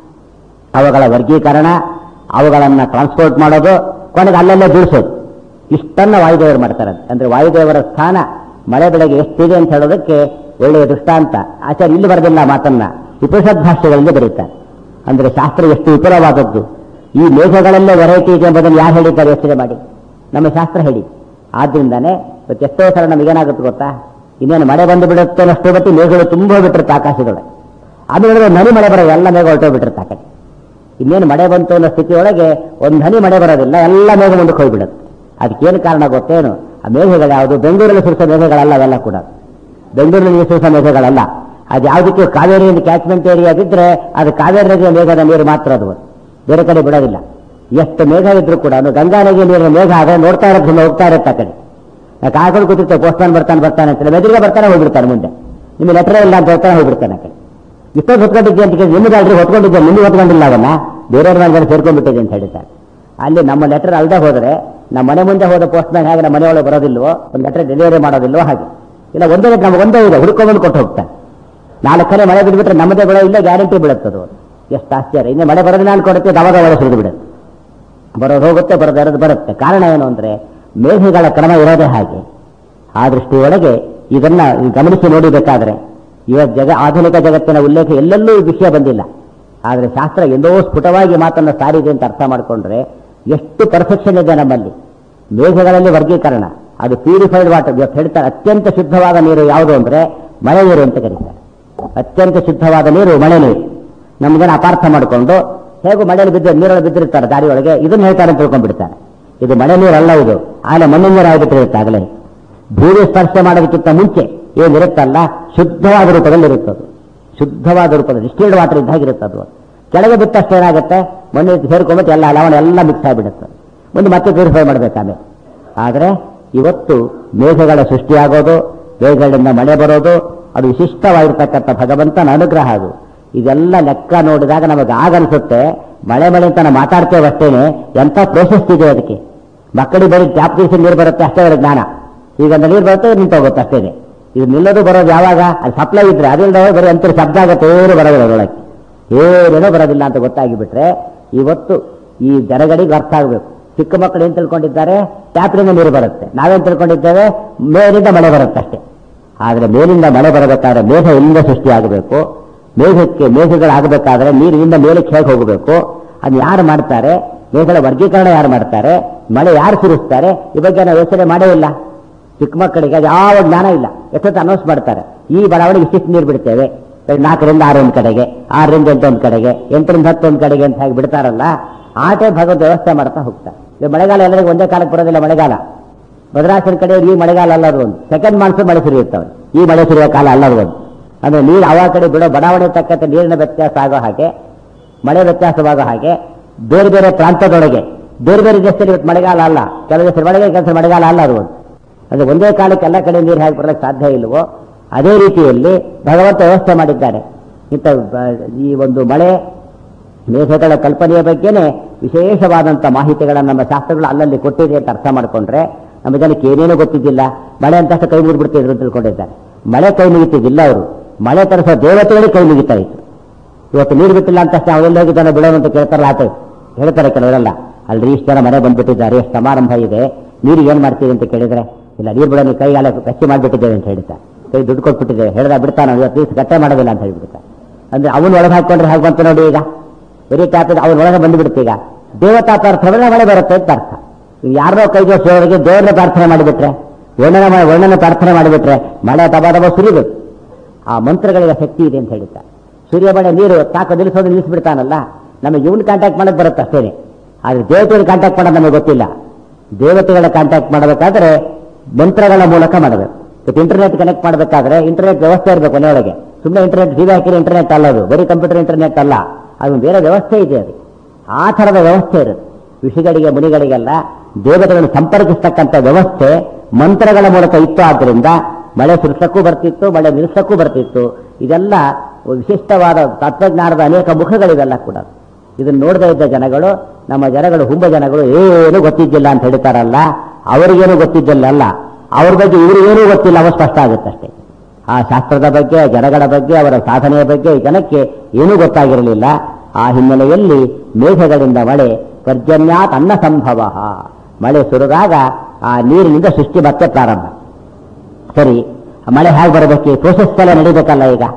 ಅವುಗಳ ವರ್ಗೀಕರಣ ಅವುಗಳನ್ನು ಟ್ರಾನ್ಸ್ಪೋರ್ಟ್ ಮಾಡೋದು ಕೊನೆಗೆ ಅಲ್ಲಲ್ಲೇ ಬೀಳಿಸೋದು ಇಷ್ಟನ್ನ ವಾಯುದೇವರು ಮಾಡ್ತಾರೆ ಅಂದ್ರೆ ವಾಯುದೇವರ ಸ್ಥಾನ ಮಳೆ ಬೆಳೆಗೆ ಎಷ್ಟಿದೆ ಅಂತ ಹೇಳೋದಕ್ಕೆ ಒಳ್ಳೆಯ ದೃಷ್ಟಾಂತ ಆಚಾರ್ಯ ಇಲ್ಲಿ ಬರೆದಿಲ್ಲ ಆ ಮಾತನ್ನ ಉಪನಿಷತ್ ಭಾಷೆಗಳಲ್ಲಿ ಬರೀತಾರೆ ಅಂದ್ರೆ ಶಾಸ್ತ್ರ ಎಷ್ಟು ವಿಪುಲವಾದದ್ದು ಈ ಮೇಘಗಳಲ್ಲೇ ವೆರೈಟಿ ಇದೆ ಎಂಬುದನ್ನು ಯಾರು ಹೇಳಿದ್ದಾರೆ ಯೋಚನೆ ಮಾಡಿ ನಮ್ಮ ಶಾಸ್ತ್ರ ಹೇಳಿ ಆದ್ರಿಂದಾನೆ ಇವತ್ತು ಎಷ್ಟೋ ಸಲ ನಮಗೇನಾಗುತ್ತೆ ಗೊತ್ತಾ ಇನ್ನೇನು ಮಳೆ ಬಂದು ಬಿಡುತ್ತೆ ಅಷ್ಟೋ ಬಟ್ಟಿ ಮೇಘಗಳು ತುಂಬ ಹೋಗ್ಬಿಟ್ಟಿರುತ್ತೆ ಆಕಾಶದೊಳಗೆ ಆಮೇಲೆ ನೋಡಿದ್ರೆ ನನಿ ಮಳೆ ಬರೋದು ಎಲ್ಲ ಮೇಘ ಹೊರಟೋಗ್ಬಿಟ್ಟಿರುತ್ತೆ ಆ ಕಡೆ ಇನ್ನೇನು ಮಳೆ ಬಂತು ಅನ್ನೋ ಸ್ಥಿತಿಯೊಳಗೆ ಒಂದು ಹನಿ ಮಳೆ ಬರೋದಿಲ್ಲ ಎಲ್ಲ ಮೇಘ ಮುಂದಕ್ಕೆ ಹೋಗ್ಬಿಡುತ್ತೆ ಅದಕ್ಕೇನು ಕಾರಣ ಗೊತ್ತೇನು ಆ ಮೇಘಗಳು ಯಾವುದು ಬೆಂಗಳೂರಲ್ಲಿ ಸುರಿಸೋ ಮೇಘಗಳಲ್ಲ ಅವೆಲ್ಲ ಕೂಡ ಬೆಂಗಳೂರಿನಲ್ಲಿ ಸುರಿಸೋ ಮೇಘಗಳಲ್ಲ ಅದು ಯಾವುದಕ್ಕೆ ಕಾವೇರಿಯಿಂದ ಕ್ಯಾಚ್ಮೆಂಟ್ ಏರಿಯಾ ಬಿದ್ದರೆ ಅದು ಕಾವೇರಿ ನದಿಯ ಮೇಘದ ನೀರು ಮಾತ್ರ ಅದು ಬೇರೆ ಕಡೆ ಬಿಡೋದಿಲ್ಲ ಎಷ್ಟು ಮೇಘ ಇದ್ರೂ ಕೂಡ ಗಂಗಾ ನದಿಯ ನೀರಿನ ಮೇಘ ಆದರೆ ನೋಡ್ತಾ ಇರೋದ್ರಿಂದ ಹೋಗ್ತಾ ಇರುತ್ತೆ ಆ ಕಡೆ ಕಾಕೊಂಡು ಕೂತಿರ್ತಾರೆ ಪೋಸ್ಟ್ಮನ್ ಬರ್ತಾನೆ ಬರ್ತಾನೆ ಅಂತ ಮೆದುಳಿಗೆ ಬರ್ತಾನೆ ಹೋಗ್ಬಿಡ್ತಾನೆ ಮುಂದೆ ನಿಮಗೆ ಲೆಟರ್ ಇಲ್ಲ ಅಂತ ಹೇಳ್ತಾನೆ ಹೋಗ್ಬಿಡ್ತಾನೆ ಆ ಕಡೆ ಇಷ್ಟೊಂದು ಹೊತ್ಕೊಂಡಿದ್ದೆ ಅಂತ ಕೇಳಿ ನಿಮ್ಗೆ ಅಲ್ರಿ ಹೊತ್ಕೊಂಡಿದ್ದೆ ನಿಮ್ಗೆ ಹೊತ್ಕೊಂಡಿಲ್ಲ ಅವನ್ನ ಬೇರೆಯವ್ರ ಮನೆಗೆ ಸೇರ್ಕೊಂಡ್ಬಿಟ್ಟಿದೆ ಅಂತ ಹೇಳ್ತಾರೆ ಅಲ್ಲಿ ನಮ್ಮ ಲೆಟರ್ ಅಲ್ದೇ ಹೋದರೆ ನಮ್ಮ ಮನೆ ಮುಂದೆ ಹೋದ ಪೋಸ್ಟ್ ಮ್ಯಾನ್ ಹೇಗೆ ನಮ್ಮ ಮನೆಯೊಳಗೆ ಬರೋದಿಲ್ವೋ ಒಂದು ಲೆಟರ್ ಡೆಲಿವರಿ ಮಾಡೋದಿಲ್ವೋ ಹಾಗೆ ಇಲ್ಲ ಒಂದೇ ಲೆಟರ್ ನಮ್ಗೆ ಒಂದೇ ಇದೆ ಹುಡ್ಕೊಂಡ್ಬಂದು ಕೊಟ್ಟು ಹೋಗ್ತಾನೆ ನಾಲ್ಕು ಕಡೆ ಮಳೆ ಬಿದ್ದುಬಿಟ್ರೆ ನಮ್ಮದೇ ಬೆಳೆ ಇಲ್ಲೇ ಗ್ಯಾರಂಟಿ ಬೀಳುತ್ತದು ಎಷ್ಟು ಆಶ್ಚರ್ಯ ಇನ್ನು ಮಳೆ ಬರೋದಿಲ್ಲ ಅನ್ಕೊಡುತ್ತೆ ಅವಾಗ ಮಳೆ ಸುರಿದು ಬಿಡುತ್ತೆ ಬರೋದು ಹೋಗುತ್ತೆ ಬರೋದು ಇರೋದು ಬರುತ್ತೆ ಕಾರಣ ಏನು ಅಂದ್ರೆ ಮೇಘಗಳ ಕ್ರಮ ಇರೋದೇ ಹಾಗೆ ಆ ದೃಷ್ಟಿಯೊಳಗೆ ಇದನ್ನ ಗಮನಿಸಿ ನೋಡಿಬೇಕಾದ್ರೆ ಇವತ್ತು ಜಗ ಆಧುನಿಕ ಜಗತ್ತಿನ ಉಲ್ಲೇಖ ಎಲ್ಲೆಲ್ಲೂ ಈ ವಿಷಯ ಬಂದಿಲ್ಲ ಆದರೆ ಶಾಸ್ತ್ರ ಎಲ್ಲೋ ಸ್ಫುಟವಾಗಿ ಮಾತನ್ನು ಸಾರಿದೆ ಅಂತ ಅರ್ಥ ಮಾಡಿಕೊಂಡ್ರೆ ಎಷ್ಟು ಪರ್ಫೆಕ್ಷನ್ ಇದೆ ನಮ್ಮಲ್ಲಿ ಮೇಘಗಳಲ್ಲಿ ವರ್ಗೀಕರಣ ಅದು ಪ್ಯೂರಿಫೈಡ್ ವಾಟರ್ ಇವತ್ತು ಹೇಳ್ತಾರೆ ಅತ್ಯಂತ ಶುದ್ಧವಾದ ನೀರು ಯಾವುದು ಅಂದ್ರೆ ಮಳೆ ನೀರು ಅಂತ ಕರೀತಾರೆ ಅತ್ಯಂತ ಶುದ್ಧವಾದ ನೀರು ಮಳೆ ನೀರು ನಮ್ಗೇನು ಅಪಾರ್ಥ ಮಾಡಿಕೊಂಡು ಹೇಗೂ ಮಳೆಯಲ್ಲಿ ಬಿದ್ದ ನೀರೊಳಗೆ ಬಿದ್ದಿರ್ತಾರೆ ದಾರಿ ಒಳಗೆ ಇದನ್ನ ಹೇಳ್ತಾರೆ ಅಂತ ತಿಳ್ಕೊಂಡ್ಬಿಡ್ತಾರೆ ಇದು ಮಳೆ ನೀರಲ್ಲ ಇದು ಆಲೆ ಮಣ್ಣಿನ ನೀರು ಆಗಿಬಿಟ್ಟಿರುತ್ತೆ ಆಗಲೇ ಭೂಮಿ ಸ್ಪರ್ಶ ಮಾಡೋದಕ್ಕಿಂತ ಮುಂಚೆ ಏನಿರುತ್ತಲ್ಲ ಶುದ್ಧವಾದ ರೂಪದಲ್ಲಿ ಇರುತ್ತದು ಶುದ್ಧವಾದ ರೂಪದಲ್ಲಿ ಡಿಸ್ಟಿಲ್ಡ್ ವಾಟರ್ ಇದ್ದಾಗಿರುತ್ತೆ ಅದು ಕೆಳಗೆ ಬಿತ್ತಷ್ಟು ಏನಾಗುತ್ತೆ ಮಣ್ಣು ಸೇರ್ಕೊಂಡ್ಬಿಟ್ಟು ಎಲ್ಲ ಲವಣ ಎಲ್ಲ ಮಿಕ್ಸ್ ಆಗಿಬಿಡುತ್ತೆ ಮುಂದೆ ಮತ್ತೆ ಪ್ಯೂರಿಫೈ ಮಾಡಬೇಕಾದ್ರೆ ಆದರೆ ಇವತ್ತು ಮೇಘಗಳ ಸೃಷ್ಟಿಯಾಗೋದು ಮೇಘಗಳಿಂದ ಮಳೆ ಬರೋದು ಅದು ವಿಶಿಷ್ಟವಾಗಿರ್ತಕ್ಕಂಥ ಭಗವಂತನ ಅನುಗ್ರಹ ಅದು ಇದೆಲ್ಲ ಲೆಕ್ಕ ನೋಡಿದಾಗ ನಮಗೆ ಆಗನ್ಸುತ್ತೆ ಮಳೆ ಮಳೆ ಅಂತ ನಾವು ಮಾತಾಡ್ತೇವೆ ಅಷ್ಟೇನೆ ಎಂಥ ಪ್ರೋಸೆಸ್ ಇದೆ ಅದಕ್ಕೆ ಮಕ್ಕಳಿಗೆ ಬರೀ ಟ್ಯಾಪ್ తీసి ನೀರು ಬರುತ್ತೆ ಅಷ್ಟೇ ಅವರ ಜ್ಞಾನ ಈಗ ಒಂದು ನೀರು ಬರುತ್ತೆ ನಿಂತೋಗುತ್ತೆ ಅಷ್ಟೇನೆ ಇದು ನಿಲ್ಲೋದು ಬರೋದು ಯಾವಾಗ ಅಲ್ಲಿ ಸಪ್ಲೈ ಇದ್ರೆ ಅದಿಲ್ಲದೆ ಬರೀ ಅಂತರ ಶಬ್ದ ಆಗುತ್ತೆ ಏನು ಬರೋದಿಲ್ಲ ಅದರೊಳಗೆ ಏನೇನೋ ಬರೋದಿಲ್ಲ ಅಂತ ಗೊತ್ತಾಗಿಬಿಟ್ರೆ ಇವತ್ತು ಈ ಜನಗಳಿಗೆ ಅರ್ಥ ಆಗಬೇಕು ಚಿಕ್ಕ ಮಕ್ಕಳು ಏನ್ ತಿಳ್ಕೊಂಡಿದ್ದಾರೆ ಟ್ಯಾಪ್ನಿಂದ ನೀರು ಬರುತ್ತೆ ನಾವೇನ್ ತಿಳ್ಕೊಂಡಿದ್ದೇವೆ ಮೇಲಿಂದ ಮಳೆ ಬರುತ್ತೆ ಅಷ್ಟೇ ಆದ್ರೆ ಮೇಲಿಂದ ಮಳೆ ಬರಬೇಕಾದ್ರೆ ಮೇಘ ಎಲ್ಲಿಂದ ಸೃಷ್ಟಿಯಾಗಬೇಕು ಮೇಘಕ್ಕೆ ಮೇಘಗಳಾಗಬೇಕಾದ್ರೆ ನೀರಿನಿಂದ ಮೇಲಕ್ಕೆ ಹೇಗೆ ಹೋಗಬೇಕು ಅದು ಯಾರು ಮಾಡ್ತಾರೆ ಮೇಘಗಳ ವರ್ಗೀಕರಣ ಯಾರು ಮಾಡ್ತಾರೆ ಮಳೆ ಯಾರು ಸುರಿಸ್ತಾರೆ ಈ ಬಗ್ಗೆ ನಾವು ಯೋಚನೆ ಮಾಡೇ ಇಲ್ಲ ಚಿಕ್ಕ ಮಕ್ಕಳಿಗೆ ಅದು ಯಾವ ಜ್ಞಾನ ಇಲ್ಲ ಎಷ್ಟೊತ್ತು ಅನೌನ್ಸ್ ಮಾಡ್ತಾರೆ ಈ ಬಡಾವಣೆಗೆ ಇಷ್ಟಿಷ್ಟು ನೀರು ಬಿಡ್ತೇವೆ ನಾಲ್ಕರಿಂದ ಆರು ಒಂದು ಕಡೆಗೆ ಆರರಿಂದ ಎಂಟು ಒಂದು ಕಡೆಗೆ ಎಂಟರಿಂದ ಹತ್ತು ಒಂದು ಕಡೆಗೆ ಅಂತ ಹಾಗೆ ಬಿಡ್ತಾರಲ್ಲ ಆಟೇ ಭಗವಂತ ವ್ಯವಸ್ಥೆ ಮಾಡ್ತಾ ಹೋಗ್ತಾರೆ ಈಗ ಮಳೆಗಾಲ ಎಲ್ಲರಿಗೂ ಒಂದೇ ಕಾಲಕ್ಕೆ ಬರೋದಿಲ್ಲ ಮಳೆಗಾಲ ಮದ್ರಾಸಿನ ಕಡೆ ಈ ಮಳೆಗಾಲ ಅಲ್ಲ ಅದು ಒಂದು ಸೆಕೆಂಡ್ ಮಾನ್ಸೂನ್ ಮಳೆ ಸುರಿಯುತ್ತವೆ ಈ ಮಳೆ ಸುರಿಯೋ ಕಾಲ ಅಲ್ಲ ಅದು ಒಂದು ಅಂದ್ರೆ ನೀರು ಅವ ಕಡೆ ಬಿಡೋ ಬಡಾವಣೆ ತಕ್ಕಂತೆ ನೀರಿನ ವ್ಯತ್ಯಾಸ ಆಗೋ ಹಾಗೆ ಮಳೆ ವ್ಯತ್ಯಾಸವಾಗೋ ಹಾಗೆ ಬೇರೆ ಬೇರೆ ಪ್ರಾಂತದೊಳಗೆ ಬೇರೆ ಬೇರೆ ದೇಶದಲ್ಲಿ ಇವತ್ತು ಮಳೆಗಾಲ ಅಲ್ಲ ಕೆಲವು ದೇಶ ಮಳೆಗಾಲ ಕೆಲಸ ಮಳೆಗಾಲ ಅಲ್ಲ ಅದು ಒಂದು ಅಂದ್ರೆ ಒಂದೇ ಕಾಲಕ್ಕೆ ಎಲ್ಲ ಕಡೆ ನೀರು ಹಾಕಿ ಬರಲಿಕ್ಕೆ ಸಾಧ್ಯ ಇಲ್ವೋ ಅದೇ ರೀತಿಯಲ್ಲಿ ಭಗವಂತ ವ್ಯವಸ್ಥೆ ಮಾಡಿದ್ದಾರೆ ಇಂಥ ಬ- ಈ ಒಂದು ಮಳೆ ಮೇಘಗಳ ಕಲ್ಪನೆಯ ಬಗ್ಗೆನೇ ವಿಶೇಷವಾದಂಥ ಮಾಹಿತಿಗಳನ್ನು ನಮ್ಮ ಶಾಸ್ತ್ರಗಳು ಅಲ್ಲಲ್ಲಿ ಕೊಟ್ಟಿದೆ ಅಂತ ಅರ್ಥ ಮಾಡಿಕೊಂಡ್ರೆ ನಮ್ಮ ಜನಕ್ಕೆ ಏನೇನೂ ಗೊತ್ತಿದ್ದಿಲ್ಲ ಮಳೆ ಅಂತ ಕೈ ಮುಗಿದ್ಬಿಡ್ತಿದ್ರು ಅಂತ ತಿಳ್ಕೊಂಡಿದ್ದಾರೆ ಮಳೆ ಕೈ ಮುಗಿತಿದ್ದಿಲ್ಲ ಅವರು ಮಳೆ ತರಿಸೋ ದೇವತೆಗಳಿಗೆ ಕೈ ಮುಗಿತಾ ಇತ್ತು ಇವತ್ತು ನೀರು ಬಿಟ್ಟಿಲ್ಲ ಅಂತ ತಕ್ಷಣ ಅವರೆಲ್ಲ ಹೋಗಿದ್ದಾನೆ ಬಿಡೋಣ ಅಂತ ಕೇಳ್ತಾರಲ್ಲ ಆಟ ಹೇಳ್ತಾರೆ ಕೆಲವರೆಲ್ಲ ಅಲ್ರಿ ಇಷ್ಟು ಜನ ಮನೆ ಬಂದ್ಬಿಟ್ಟಿದ್ದಾರೆ ಎಷ್ಟು ಸಮಾರಂಭ ಇದೆ ನೀರು ಏನ್ ಮಾಡ್ತೀರಿ ಅಂತ ಕೇಳಿದ್ರೆ ಇಲ್ಲ ನೀರು ಬಿಡೋ ನೀವು ಕೈಗಾಲ ಕಚ್ಚಿ ಮಾಡಿಬಿಟ್ಟಿದ್ದೇವೆ ಅಂತ ಹೇಳ್ತಾರೆ ಕೈ ದುಡ್ಡು ಕೊಟ್ಬಿಟ್ಟಿದ್ದೇವೆ ಹೇಳ್ದ ಬಿಡ್ತಾನೆ ಇವತ್ತು ದಿವಸ ಗಟ್ಟೆ ಮಾಡೋದಿಲ್ಲ ಅಂತ ಹೇಳ್ಬಿಡ್ತಾರೆ ಅಂದ್ರೆ ಅವನು ಒಳಗೆ ಹಾಕೊಂಡ್ರೆ ಹೇಗೆ ಬಂತು ನೋಡಿ ಈಗ ಬರೀ ಟ್ಯಾಪ್ ಅವನ ಒಳಗೆ ಬಂದುಬಿಡುತ್ತೆ ಈಗ ದೇವತಾ ಪ್ರಾರ್ಥನೆ ಮಳೆ ಬರುತ್ತೆ ಅಂತ ಅರ್ಥ ಯಾರೋ ಕೈ ಜೋಡಿಗೆ ದೇವರನ್ನ ಪ್ರಾರ್ಥನೆ ಮಾಡಿಬಿಟ್ರೆ ವರ್ಣನ ಮಾಡಿ ವರ್ಣನ ಪ್ರಾರ್ಥನೆ ಮಾಡಿಬಿಟ್ರೆ ಮಳೆ ದಬ ದಬ ಸುರಿಬೇಕು ಆ ಮಂತ್ರಗಳಿಗೆ ಶಕ್ತಿ ಇದೆ ಅಂತ ಹೇಳ್ತಾರೆ ಸೂರ್ಯ ಮಳೆ ನೀರು ತಾಕ ನಿಲ್ಲಿಸೋದು ನಿಲ್ಲಿಸ್ಬಿಡ್ತಾನಲ್ಲ ನಮಗೆ ಇವನ್ ಕಾಂಟ್ಯಾಕ್ಟ್ ಮಾಡಕ್ ಬರುತ್ತೆ ಅಷ್ಟೇನೆ ಆದ್ರೆ ದೇವತೆಗಳ ಕಾಂಟ್ಯಾಕ್ಟ್ ಮಾಡೋದು ನಮಗೆ ಗೊತ್ತಿಲ್ಲ ದೇವತೆಗಳ ಕಾಂಟ್ಯಾಕ್ಟ್ ಮಾಡಬೇಕಾದ್ರೆ ಮಂತ್ರಗಳ ಮೂಲಕ ಮಾಡಬೇಕು ಇವತ್ತು ಇಂಟರ್ನೆಟ್ ಕನೆಕ್ಟ್ ಮಾಡಬೇಕಾದ್ರೆ ಇಂಟರ್ನೆಟ್ ವ್ಯವಸ್ಥೆ ಇರಬೇಕು ಮನೆಯೊಳಗೆ ಸುಮ್ಮನೆ ಇಂಟರ್ನೆಟ್ ಟಿವಿ ಹಾಕಿದ್ರೆ ಇಂಟರ್ನೆಟ್ ಅಲ್ಲ ಅದು ಬರೀ ಕಂಪ್ಯೂಟರ್ ಇಂಟರ್ನೆಟ್ ಅಲ್ಲ ಅದು ಬೇರೆ ವ್ಯವಸ್ಥೆ ಇದೆ ಅದು ಆ ಥರದ ವ್ಯವಸ್ಥೆ ಇರುತ್ತೆ ಋಷಿಗಳಿಗೆ ಮುನಿಗಳಿಗೆಲ್ಲ ದೇವತೆಗಳನ್ನು ಸಂಪರ್ಕಿಸ್ತಕ್ಕಂಥ ವ್ಯವಸ್ಥೆ ಮಂತ್ರಗಳ ಮೂಲಕ ಇತ್ತು ಆದ್ದರಿಂದ ಮಳೆ ಸುರಿಸಕ್ಕೂ ಬರ್ತಿತ್ತು ಮಳೆ ನಿಲ್ಲಿಸಕ್ಕೂ ಬರ್ತಿತ್ತು ಇದೆಲ್ಲ ವಿಶಿಷ್ಟವಾದ ತತ್ವಜ್ಞಾನದ ಅನೇಕ ಮುಖಗಳಿವೆಲ್ಲ ಕೂಡ ಇದನ್ನು ನೋಡದೇ ಇದ್ದ ಜನಗಳು ನಮ್ಮ ಜನಗಳು ಹುಂಬ ಜನಗಳು ಏನು ಗೊತ್ತಿದ್ದಿಲ್ಲ ಅಂತ ಹೇಳ್ತಾರಲ್ಲ ಅವರಿಗೇನು ಗೊತ್ತಿದ್ದಿಲ್ಲ ಅಲ್ಲ ಅವ್ರ ಬಗ್ಗೆ ಇವ್ರಿಗೇನೂ ಗೊತ್ತಿಲ್ಲ ಅವ ಸ್ಪಷ್ಟ ಆಗುತ್ತಷ್ಟೇ ಆ ಶಾಸ್ತ್ರದ ಬಗ್ಗೆ ಜನಗಳ ಬಗ್ಗೆ ಅವರ ಸಾಧನೆಯ ಬಗ್ಗೆ ಈ ಜನಕ್ಕೆ ಏನೂ ಗೊತ್ತಾಗಿರಲಿಲ್ಲ ಆ ಹಿನ್ನೆಲೆಯಲ್ಲಿ ಮೇಘಗಳಿಂದ ಮಳೆ ಪರ್ಜನ್ಯಾತ್ ಅನ್ನ ಸಂಭವ ಮಳೆ ಸುರಿದಾಗ ಆ ನೀರಿನಿಂದ ಸೃಷ್ಟಿ ಮತ್ತೆ ಪ್ರಾರಂಭ ಸರಿ ಮಳೆ ಹೇಗೆ ಬರಬೇಕು ಪ್ರೋಸೆಸ್ ಎಲ್ಲ ನಡೀಬೇಕಲ್ಲ ಈಗ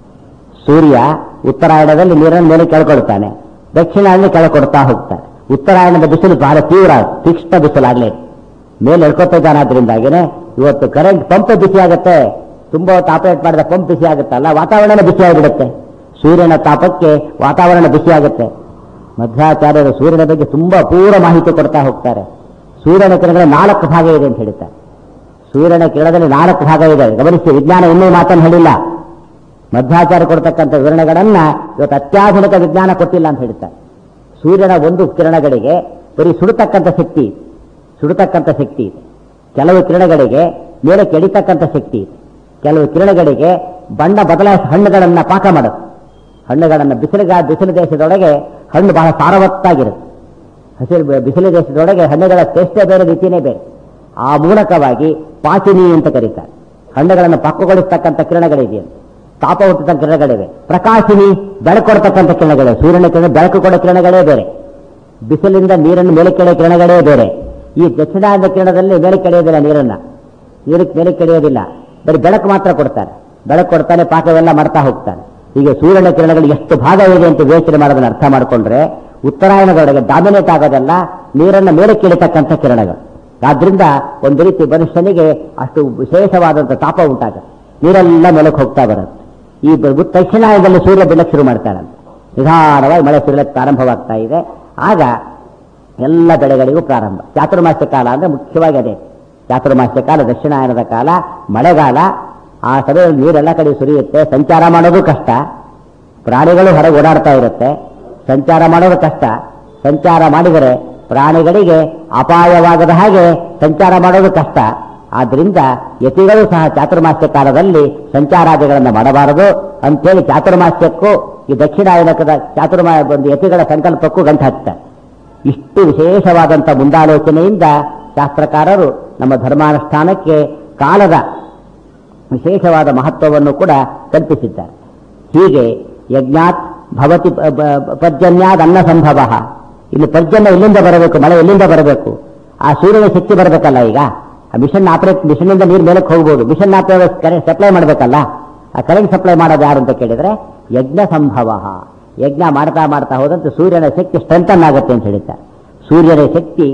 ಸೂರ್ಯ ಉತ್ತರಾಯಣದಲ್ಲಿ ನೀರನ್ನು ಮೇಲೆ ಕೆಳ್ಕೊಳ್ತಾನೆ ದಕ್ಷಿಣಾಯಣ ಕೆಳಕೊಡ್ತಾ ಹೋಗ್ತಾನೆ ಉತ್ತರಾಯಣದ ಬಿಸಿಲು ಬಹಳ ತೀವ್ರ ತೀಕ್ಷ್ಣ ಬಿಸಿಲಾಗ್ಲೇ ಮೇಲೆ ಎಳ್ಕೊತಾ ಇದ್ದಾನಾದ್ರಿಂದಾಗಿನೇ ಇವತ್ತು ಕರೆಂಟ್ ಪಂಪ್ ಬಿಸಿ ಆಗುತ್ತೆ ತುಂಬಾ ಹೊತ್ತು ಆಪರೇಟ್ ಮಾಡಿದ ಪಂಪ್ ಬಿಸಿ ಆಗುತ್ತಲ್ಲ ವಾತಾವರಣ ಬಿಸಿ ಆಗಿಬಿಡುತ್ತೆ ಸೂರ್ಯನ ತಾಪಕ್ಕೆ ವಾತಾವರಣ ಬಿಸಿ ಆಗುತ್ತೆ ಮಧ್ವಾಚಾರ್ಯರು ಸೂರ್ಯನ ಬಗ್ಗೆ ತುಂಬಾ ಪೂರ ಮಾಹಿತಿ ಕೊಡ್ತಾ ಹೋಗ್ತಾರೆ ಸೂರ್ಯನ ಕಿರಣಗಳ ನಾಲ್ಕು ಭಾಗ ಇದೆ ಅಂತ ಹೇಳ್ತಾರೆ ಸೂರ್ಯನ ಕಿರಣದಲ್ಲಿ ನಾಲ್ಕು ಭಾಗ ಇದೆ ಗಮನಿಸಿ ವಿಜ್ಞಾನ ಇನ್ನೂ ಮಾತನ್ನು ಹೇಳಿಲ್ಲ ಮಧ್ವಾಚಾರ್ಯ ಕೊಡ್ತಕ್ಕಂಥ ವಿವರಣೆಗಳನ್ನ ಇವತ್ತು ಅತ್ಯಾಧುನಿಕ ವಿಜ್ಞಾನ ಕೊಟ್ಟಿಲ್ಲ ಅಂತ ಹೇಳ್ತಾರೆ ಸೂರ್ಯನ ಒಂದು ಕಿರಣಗಳಿಗೆ ಬರೀ ಸುಡತಕ್ಕಂಥ ಶಕ್ತಿ ಇದೆ ಸುಡತಕ್ಕಂಥ ಶಕ್ತಿ ಇದೆ ಕೆಲವು ಕಿರಣಗಳಿಗೆ ಮೇಲೆ ಕೆಡಿತಕ್ಕಂಥ ಶಕ್ತಿ ಇದೆ ಕೆಲವು ಕಿರಣಗಳಿಗೆ ಬಣ್ಣ ಬದಲಾಯಿಸಿ ಹಣ್ಣುಗಳನ್ನ ಪಾಕ ಮಾಡುತ್ತೆ ಹಣ್ಣುಗಳನ್ನು ಬಿಸಿಲಿಗ ಬಿಸಿಲು ದೇಶದೊಳಗೆ ಹಣ್ಣು ಬಹಳ ಸಾರವತ್ತಾಗಿರುತ್ತೆ ಹಸಿರು ಬೆ- ಬಿಸಿಲು ದೇಶದೊಳಗೆ ಹಣ್ಣುಗಳ ಟೇಸ್ಟೇ ಬೇರೆ ರೀತಿಯೇ ಬೇರೆ ಆ ಮೂಲಕವಾಗಿ ಪಾಚಿನಿ ಅಂತ ಕರೀತಾರೆ ಹಣ್ಣುಗಳನ್ನು ಪಕ್ವಗೊಳಿಸ್ತಕ್ಕಂಥ ಕಿರಣಗಳಿದೆಯಂತೆ ತಾಪ ಹುಟ್ಟತಕ್ಕ ಕಿರಣಗಳಿವೆ ಪ್ರಕಾಶಿನಿ ಬೆಳಕು ಕೊಡ್ತಕ್ಕಂಥ ಕಿರಣಗಳಿವೆ ಸೂರ್ಯನ ಕಿರಣ ಬೆಳಕು ಕೊಡೋ ಕಿರಣಗಳೇ ಬೇರೆ ಬಿಸಿಲಿಂದ ನೀರನ್ನು ಮೇಲೆ ಕೆಳೆಯ ಕಿರಣಗಳೇ ಬೇರೆ ಈ ದಕ್ಷಿಣಾದ ಕಿರಣದಲ್ಲಿ ಮೇಲೆ ಕೆಳೆಯೋದಿಲ್ಲ ನೀರನ್ನ ನೀರಕ್ಕೆ ಮೇಲೆ ಕೆಳೆಯೋದಿಲ್ಲ ಬರೀ ಬೆಳಕು ಮಾತ್ರ ಕೊಡ್ತಾರೆ ಬೆಳಕು ಕೊಡ್ತಾನೆ ಪಾಕವೆಲ್ಲ ಮಾಡ್ತಾ ಹೋಗ್ತಾನೆ ಹೀಗೆ ಸೂರ್ಯನ ಕಿರಣಗಳು ಎಷ್ಟು ಭಾಗ ಇದೆ ಅಂತ ಯೋಚನೆ ಮಾಡೋದನ್ನ ಅರ್ಥ ಮಾಡಿಕೊಂಡ್ರೆ ಉತ್ತರಾಯಣದೊಳಗೆ ಡಾಮಿನೇಟ್ ಆಗೋದಲ್ಲ ನೀರನ್ನ ಮೇಲೆ ಕೆಳಿತಕ್ಕಂಥ ಕಿರಣಗಳು ಆದ್ರಿಂದ ಒಂದು ರೀತಿ ಮನುಷ್ಯನಿಗೆ ಅಷ್ಟು ವಿಶೇಷವಾದಂಥ ತಾಪ ಉಂಟಾಗುತ್ತೆ ನೀರೆಲ್ಲ ಮೇಲಕ್ಕೆ ಹೋಗ್ತಾ ಬರುತ್ತೆ ಈ ಬ- ದಕ್ಷಿಣಾಯನದಲ್ಲಿ ಸೂರ್ಯ ಬೆಳಕು ಶುರು ಮಾಡ್ತಾನಂತೆ ನಿಧಾನವಾಗಿ ಮಳೆ ಸುರಿಲಕ್ಕೆ ಪ್ರಾರಂಭವಾಗ್ತಾ ಇದೆ ಆಗ ಎಲ್ಲ ಬೆಳೆಗಳಿಗೂ ಪ್ರಾರಂಭ ಚಾತುರ್ಮಾಸ್ಯ ಕಾಲ ಅಂದ್ರೆ ಮುಖ್ಯವಾಗಿ ಅದೇ ಚಾತುರ್ಮಾಸ್ಯ ಕಾಲ ದಕ್ಷಿಣಾಯನದ ಕಾಲ ಮಳೆಗಾಲ ಆ ಸಮಯದಲ್ಲಿ ನೀರೆಲ್ಲ ಕಡೆ ಸುರಿಯುತ್ತೆ ಸಂಚಾರ ಮಾಡೋದು ಕಷ್ಟ ಪ್ರಾಣಿಗಳು ಹೊರಗೆ ಓಡಾಡ್ತಾ ಇರುತ್ತೆ ಸಂಚಾರ ಮಾಡೋದು ಕಷ್ಟ ಸಂಚಾರ ಮಾಡಿದರೆ ಪ್ರಾಣಿಗಳಿಗೆ ಅಪಾಯವಾಗದ ಹಾಗೆ ಸಂಚಾರ ಮಾಡೋದು ಕಷ್ಟ ಆದ್ರಿಂದ ಯತಿಗಳು ಸಹ ಚಾತುರ್ಮಾಸ್ಯ ಕಾಲದಲ್ಲಿ ಸಂಚಾರಾದಿಗಳನ್ನು ಮಾಡಬಾರದು ಅಂತೇಳಿ ಚಾತುರ್ಮಾಸ್ಯಕ್ಕೂ ಈ ದಕ್ಷಿಣಾಯನಕದ ಚಾತುರ್ಮಾ ಒಂದು ಯತಿಗಳ ಸಂಕಲ್ಪಕ್ಕೂ ಗಂಟು ಹಾಕ್ತಾರೆ ಇಷ್ಟು ವಿಶೇಷವಾದಂಥ ಮುಂದಾಲೋಚನೆಯಿಂದ ಶಾಸ್ತ್ರಕಾರರು ನಮ್ಮ ಧರ್ಮಾನುಷ್ಠಾನಕ್ಕೆ ಕಾಲದ ವಿಶೇಷವಾದ ಮಹತ್ವವನ್ನು ಕೂಡ ಕಲ್ಪಿಸಿದ್ದಾರೆ ಹೀಗೆ ಯಜ್ಞಾತ್ ಭವತಿ ಪ- ಪ- ಪರ್ಜನ್ಯಾದ್ ಅನ್ನ ಸಂಭವ ಇಲ್ಲಿ ಪರ್ಜನ್ಯ ಎಲ್ಲಿಂದ ಬರಬೇಕು ಮಳೆ ಎಲ್ಲಿಂದ ಬರಬೇಕು ಆ ಸೂರ್ಯನ ಶಕ್ತಿ ಬರಬೇಕಲ್ಲ ಈಗ ಆ ಮಿಷನ್ ಆಪರೇಟ್ ಮಿಷನ್ ಇಂದ ನೀರು ಮೇಲಕ್ಕೆ ಹೋಗ್ಬೋದು ಮಿಷನ್ ಆಪರೇಟ್ ಕರೆಂಟ್ ಸಪ್ಲೈ ಮಾಡಬೇಕಲ್ಲ ಆ ಕರೆಂಟ್ ಸಪ್ಲೈ ಮಾಡೋದು ಯಾರು ಅಂತ ಕೇಳಿದ್ರೆ ಯಜ್ಞ ಸಂಭವ ಯಜ್ಞ ಮಾಡ್ತಾ ಮಾಡ್ತಾ ಹೋದಂತೆ ಸೂರ್ಯನ ಶಕ್ತಿ ಸ್ಟ್ರೆಂಥನ್ ಆಗುತ್ತೆ ಅಂತ ಹೇಳ್ತಾರೆ ಸೂರ್ಯನ ಶಕ್ತಿ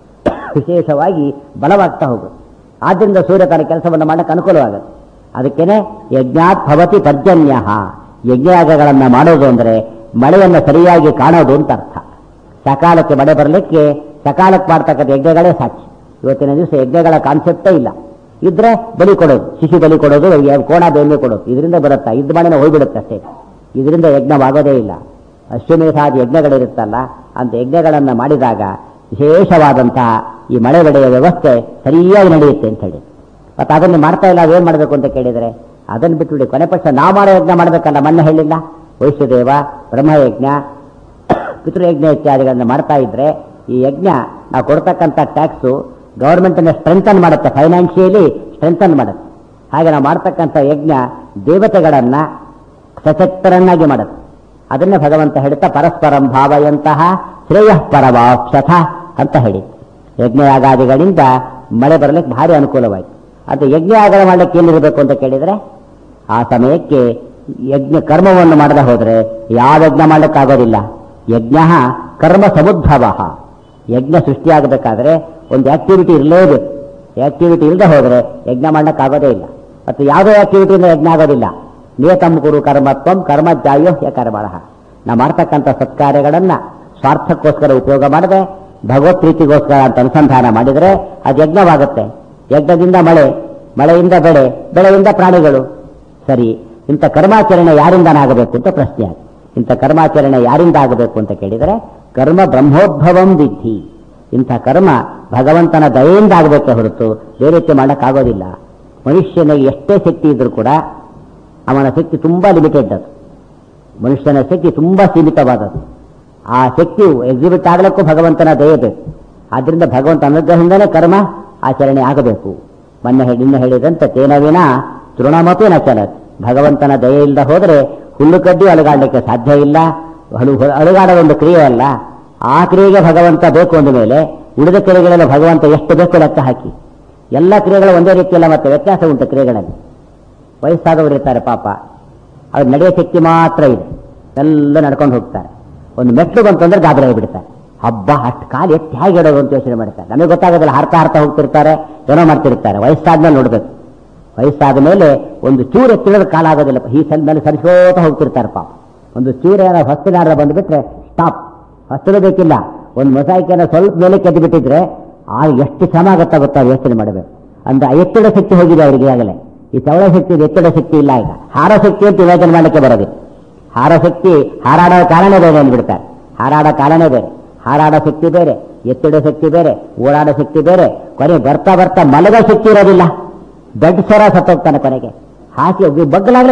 ವಿಶೇಷವಾಗಿ ಬಲವಾಗ್ತಾ ಹೋಗುತ್ತೆ ಆದ್ದರಿಂದ ಸೂರ್ಯ ತನ್ನ ಕೆಲಸವನ್ನು ಮಾಡಕ್ಕೆ ಅನುಕೂಲವಾಗುತ್ತೆ ಅದಕ್ಕೇನೆ ಯಜ್ಞಾತ್ ಭವತಿ ಪರ್ಜನ್ಯ ಯಜ್ಞಯಾಗಗಳನ್ನ ಮಾಡೋದು ಅಂದ್ರೆ ಮಳೆಯನ್ನು ಸರಿಯಾಗಿ ಕಾಣೋದು ಅಂತ ಅರ್ಥ ಸಕಾಲಕ್ಕೆ ಮಳೆ ಬರಲಿಕ್ಕೆ ಸಕಾಲಕ್ಕೆ ಮಾಡ್ತಕ್ಕಂಥ ಯಜ್ಞಗಳೇ ಸಾಕ್ಷಿ ಇವತ್ತಿನ ದಿವಸ ಯಜ್ಞಗಳ ಕಾನ್ಸೆಪ್ಟೇ ಇಲ್ಲ ಇದ್ರೆ ಬಲಿ ಕೊಡೋದು ಶಿಶು ಬಲಿ ಕೊಡೋದು ಯ- ಕೋಣ ಬೇಮೆ ಕೊಡೋದು ಇದರಿಂದ ಬರುತ್ತಾ ಇದ್ ಮಳೆನ ಹೋಗ್ಬಿಡುತ್ತೆ ಅಷ್ಟೇ ಇದರಿಂದ ಯಜ್ಞವಾಗೋದೇ ಇಲ್ಲ ಅಶ್ವಮೇಧಾದಿ ಯಜ್ಞಗಳಿರುತ್ತಲ್ಲ ಅಂತ ಯಜ್ಞಗಳನ್ನು ಮಾಡಿದಾಗ ವಿಶೇಷವಾದಂತಹ ಈ ಮಳೆ ಬೆಳೆಯ ವ್ಯವಸ್ಥೆ ಸರಿಯಾಗಿ ನಡೆಯುತ್ತೆ ಅಂತ ಹೇಳಿ ಮತ್ತೆ ಅದನ್ನು ಮಾಡ್ತಾ ಇಲ್ಲ ಅದೇನ್ ಮಾಡಬೇಕು ಅಂತ ಕೇಳಿದರೆ ಅದನ್ನು ಬಿಟ್ಬಿಡಿ ಕೊನೆ ಪಕ್ಷ ನಾವು ಮಾಡೋ ಯಜ್ಞ ಮಾಡಬೇಕಲ್ಲ ಮೊನ್ನೆ ಹೇಳಿಲ್ಲ ವೈಶ್ಯದೇವ ಬ್ರಹ್ಮಯಜ್ಞ ಪಿತೃಯಜ್ಞ ಇತ್ಯಾದಿಗಳನ್ನ ಮಾಡ್ತಾ ಇದ್ರೆ ಈ ಯಜ್ಞ ನಾವು ಕೊಡ್ತಕ್ಕಂಥ ಟ್ಯಾಕ್ಸು ಗವರ್ಮೆಂಟನ್ನು ಸ್ಟ್ರೆಂಥನ್ ಮಾಡುತ್ತೆ ಫೈನಾನ್ಷಿಯಲಿ ಸ್ಟ್ರೆಂಥನ್ ಮಾಡುತ್ತೆ ಹಾಗೆ ನಾವು ಮಾಡ್ತಕ್ಕಂಥ ಯಜ್ಞ ದೇವತೆಗಳನ್ನ ಸಶಕ್ತರನ್ನಾಗಿ ಮಾಡುತ್ತೆ ಅದನ್ನೇ ಭಗವಂತ ಹೇಳ್ತಾ ಪರಸ್ಪರಂ ಭಾವಯಂತಹ ಶ್ರೇಯ ಪರವಾಕ್ಷಥ ಅಂತ ಹೇಳಿ ಯಜ್ಞಯಾಗಾದಿಗಳಿಂದ ಮಳೆ ಬರಲಿಕ್ಕೆ ಭಾರಿ ಅನುಕೂಲವಾಯಿತು ಅದು ಯಜ್ಞಯಾಗ ಮಾಡಲಿಕ್ಕೆ ಏನಿರಬೇಕು ಅಂತ ಕೇಳಿದ್ರೆ ಆ ಸಮಯಕ್ಕೆ ಯಜ್ಞ ಕರ್ಮವನ್ನು ಮಾಡದೆ ಹೋದ್ರೆ ಯಾವ ಯಜ್ಞ ಮಾಡಲಿಕ್ಕಾಗೋದಿಲ್ಲ ಯಜ್ಞ ಕರ್ಮ ಸಮುದ್ಭವ ಯಜ್ಞ ಸೃಷ್ಟಿಯಾಗಬೇಕಾದ್ರೆ ಒಂದು ಆಕ್ಟಿವಿಟಿ ಇರಲೇಬೇಕು ಆಕ್ಟಿವಿಟಿ ಇಲ್ಲದೆ ಹೋದ್ರೆ ಯಜ್ಞ ಮಾಡಲಿಕ್ಕಾಗೋದೇ ಇಲ್ಲ ಮತ್ತು ಯಾವುದೇ ಆಕ್ಟಿವಿಟಿಯಿಂದ ಯಜ್ಞ ಆಗೋದಿಲ್ಲ ನಿಯತಂ ಕುರು ಕರ್ಮತ್ವಂ ಕರ್ಮ ಜಾಯೋ ಹ್ಯ ಕರ್ಮಣ ನಾವು ಮಾಡ್ತಕ್ಕಂಥ ಸತ್ಕಾರ್ಯಗಳನ್ನ ಸ್ವಾರ್ಥಕ್ಕೋಸ್ಕರ ಉಪಯೋಗ ಮಾಡದೆ ಭಗವತ್ ಪ್ರೀತಿಗೋಸ್ಕರ ಅಂತ ಅನುಸಂಧಾನ ಮಾಡಿದರೆ ಅದು ಯಜ್ಞವಾಗುತ್ತೆ ಯಜ್ಞದಿಂದ ಮಳೆ ಮಳೆಯಿಂದ ಬೆಳೆ ಬೆಳೆಯಿಂದ ಪ್ರಾಣಿಗಳು ಸರಿ ಇಂಥ ಕರ್ಮಾಚರಣೆ ಯಾರಿಂದನಾಗಬೇಕು ಅಂತ ಪ್ರಶ್ನೆ ಆಗಿದೆ ಇಂಥ ಕರ್ಮಾಚರಣೆ ಯಾರಿಂದ ಆಗಬೇಕು ಅಂತ ಕೇಳಿದರೆ ಕರ್ಮ ಬ್ರಹ್ಮೋದ್ಭವಂ ವಿಧಿ ಇಂಥ ಕರ್ಮ ಭಗವಂತನ ದಯೆಯಿಂದ ಆಗಬೇಕೆ ಹೊರತು ಬೇರೆ ರೀತಿ ಮಾಡೋಕ್ಕಾಗೋದಿಲ್ಲ ಮನುಷ್ಯನಿಗೆ ಎಷ್ಟೇ ಶಕ್ತಿ ಇದ್ರೂ ಕೂಡ ಅವನ ಶಕ್ತಿ ತುಂಬಾ ಲಿಮಿಟೆಡ್ ಅದು ಮನುಷ್ಯನ ಶಕ್ತಿ ತುಂಬಾ ಸೀಮಿತವಾದದ್ದು ಆ ಶಕ್ತಿ ಎಕ್ಸಿಬಿಟ್ ಆಗಲಿಕ್ಕೂ ಭಗವಂತನ ದಯೆ ಬೇಕು ಆದ್ರಿಂದ ಭಗವಂತ ಅನುಗ್ರಹದಿಂದಲೇ ಕರ್ಮ ಆಚರಣೆ ಆಗಬೇಕು ಮೊನ್ನೆ ಹೇಳಿ ನಿನ್ನೆ ಹೇಳಿದಂತೆ ತೇನವಿನ ತೃಣಮಪಿ ನ ಚಲತ್ ಭಗವಂತನ ದಯೆಯಿಂದ ಹೋದರೆ ಹುಲ್ಲು ಕಡ್ಡಿ ಅಲುಗಾಡಲಿಕ್ಕೆ ಸಾಧ್ಯ ಇಲ್ಲ ಹಲು ಅಲುಗಾಡೋ ಒಂದು ಕ್ರಿಯೆ ಅಲ್ಲ ಆ ಕ್ರಿಯೆಗೆ ಭಗವಂತ ಬೇಕು ಅಂದ ಮೇಲೆ ಉಳಿದ ಕ್ರಿಯೆಗಳೆಲ್ಲ ಭಗವಂತ ಎಷ್ಟು ಬೇಕು ಲೆಕ್ಕ ಹಾಕಿ ಎಲ್ಲ ಕ್ರಿಯೆಗಳು ಒಂದೇ ರೀತಿಯಲ್ಲ ಮತ್ತೆ ವ್ಯತ್ಯಾಸ ಉಂಟು ಕ್ರಿಯೆಗಳಲ್ಲಿ ವಯಸ್ಸಾದವರು ಇರ್ತಾರೆ ಪಾಪ ಅವ್ರು ನಡೆಯೋ ಶಕ್ತಿ ಮಾತ್ರ ಇದೆ ಎಲ್ಲ ನಡ್ಕೊಂಡು ಹೋಗ್ತಾರೆ ಒಂದು ಮೆಟ್ಲು ಬಂತಂದ್ರೆ ಗಾಬರಿ ಬಿಡ್ತಾರೆ ಹಬ್ಬ ಅಷ್ಟು ಕಾಲು ಎತ್ತಿ ಹೇಗೆ ಇಡೋದು ಅಂತ ಯೋಚನೆ ಮಾಡ್ತಾರೆ ನಮಗೆ ಗೊತ್ತಾಗೋದಿಲ್ಲ ಹರ್ತಾ ಹರ್ತಾ ಹೋಗ್ತಿರ್ತಾರೆ ಏನೋ ಮಾಡ್ತಿರ್ತಾರೆ ವಯಸ್ಸಾದ್ಮೇಲೆ ನೋಡ್ಬೇಕು ವಯಸ್ಸಾದ ಮೇಲೆ ಒಂದು ಚೂರು ಎತ್ತಿಡೋದು ಕಾಲ ಆಗೋದಿಲ್ಲ ಈ ಸಲ ಮೇಲೆ ಸರಿಸೋತ ಹೋಗ್ತಿರ್ತಾರೆ ಪಾಪ ಒಂದು ಚೂರು ಏನೋ ಹೊಸ್ತಿನಾರ ಬಂದುಬಿಟ್ರೆ ಸ್ಟಾಪ್ ಹೊಸ್ತಿಡಬೇಕಿಲ್ಲ ಒಂದು ಮೊಸಾಯಿಕೆನ ಸ್ವಲ್ಪ ಮೇಲೆ ಕೆದ್ದು ಬಿಟ್ಟಿದ್ರೆ ಆ ಎಷ್ಟು ಶ್ರಮ ಆಗುತ್ತಾ ಗೊತ್ತಾ ಯೋಚನೆ ಮಾಡಬೇಕು ಅಂದ್ರೆ ಆ ಎತ್ತಿಡ ಶಕ್ತಿ ಹೋಗಿದೆ ಅವರಿಗೆ ಆಗಲೇ ಈ ಚವಳ ಶಕ್ತಿ ಇದೆ, ಎತ್ತಿಡ ಶಕ್ತಿ ಇಲ್ಲ ಈಗ ಹಾರ ಶಕ್ತಿ ಅಂತ ಯೋಚನೆ ಮಾಡಲಿಕ್ಕೆ ಬರೋದಿಲ್ಲ ಹಾರ ಶಕ್ತಿ ಹಾರಾಡೋ ಕಾಲನೇ ಬೇರೆ ಅಂದ್ಬಿಡ್ತಾರೆ ಹಾರಾಡೋ ಕಾಲನೇ ಬೇರೆ ಹಾರಾಡೋ ಶಕ್ತಿ ಬೇರೆ ಎತ್ತಿಡೋ ಶಕ್ತಿ ಬೇರೆ ಓಡಾಡೋ ಶಕ್ತಿ ಬೇರೆ ಕೊನೆ ಬರ್ತಾ ಬರ್ತಾ ಮಲಗೋ ಶಕ್ತಿ ಇರೋದಿಲ್ಲ ಬೆಡ್ ಸರ ಸತ್ತೋಗ್ತಾನೆ ಕೊನೆಗೆ ಹಾಕಿ ಬಗ್ಗಲಾಗ್ರೆ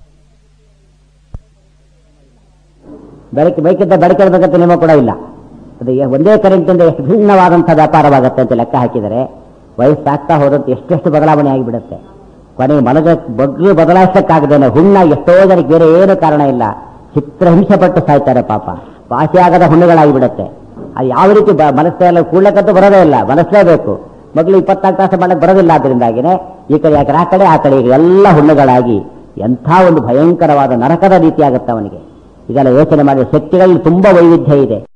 ಬೆಳಕು ಬೇಕಿದ್ದ ಬೆಳಕಿರ್ಬೇಕಂತ ನಿಯಮ ಕೂಡ ಇಲ್ಲ ಅದು ಎ- ಒಂದೇ ಕರೆಂಟಿಂದ ಎಷ್ಟು ಭಿನ್ನವಾದಂಥ ವ್ಯಾಪಾರವಾಗುತ್ತೆ ಅಂತ ಲೆಕ್ಕ ಹಾಕಿದರೆ ವಯಸ್ಸಾಗ್ತಾ ಹೋದಂತೆ ಎಷ್ಟೆಷ್ಟು ಬದಲಾವಣೆ ಆಗಿಬಿಡುತ್ತೆ ಕೊನೆಗೆ ಮಲಗ ಬಗ್ಗು ಬದಲಾಯಿಸಕ್ಕಾಗದೇನೆ ಹುಣ್ಣ ಎಷ್ಟೋ ಜನಕ್ಕೆ ಬೇರೆ ಏನು ಕಾರಣ ಇಲ್ಲ ಚಿತ್ರಹಿಂಸೆ ಪಟ್ಟು ಸಾಯ್ತಾರೆ ಪಾಪ ವಾಸಿಯಾಗದ ಹುಣ್ಣುಗಳಾಗಿ ಬಿಡುತ್ತೆ ಅದು ಯಾವ ರೀತಿ ಬ- ಮನಸ್ಸೆಲ್ಲ ಕೂಡ್ಲಕ್ಕಂತೂ ಬರೋದೇ ಇಲ್ಲ ಮನಸ್ಸಲೇಬೇಕು ಮಗಳು ಇಪ್ಪತ್ನಾಲ್ಕು ತಾಸು ಮಾಡಕ್ಕೆ ಬರೋದಿಲ್ಲ ಅದರಿಂದಾಗಿನೇ ಈ ಕಡೆ ಯಾಕಡೆ ಆ ಕಡೆ ಆ ಕಡೆ ಈಗ ಎಲ್ಲ ಹುಣ್ಣುಗಳಾಗಿ ಎಂಥ ಒಂದು ಭಯಂಕರವಾದ ನರಕದ ರೀತಿ ಆಗುತ್ತೆ ಅವನಿಗೆ ಇದೆಲ್ಲ ಯೋಚನೆ ಮಾಡಿದ ಶಕ್ತಿಗಳಲ್ಲಿ ತುಂಬಾ ವೈವಿಧ್ಯ ಇದೆ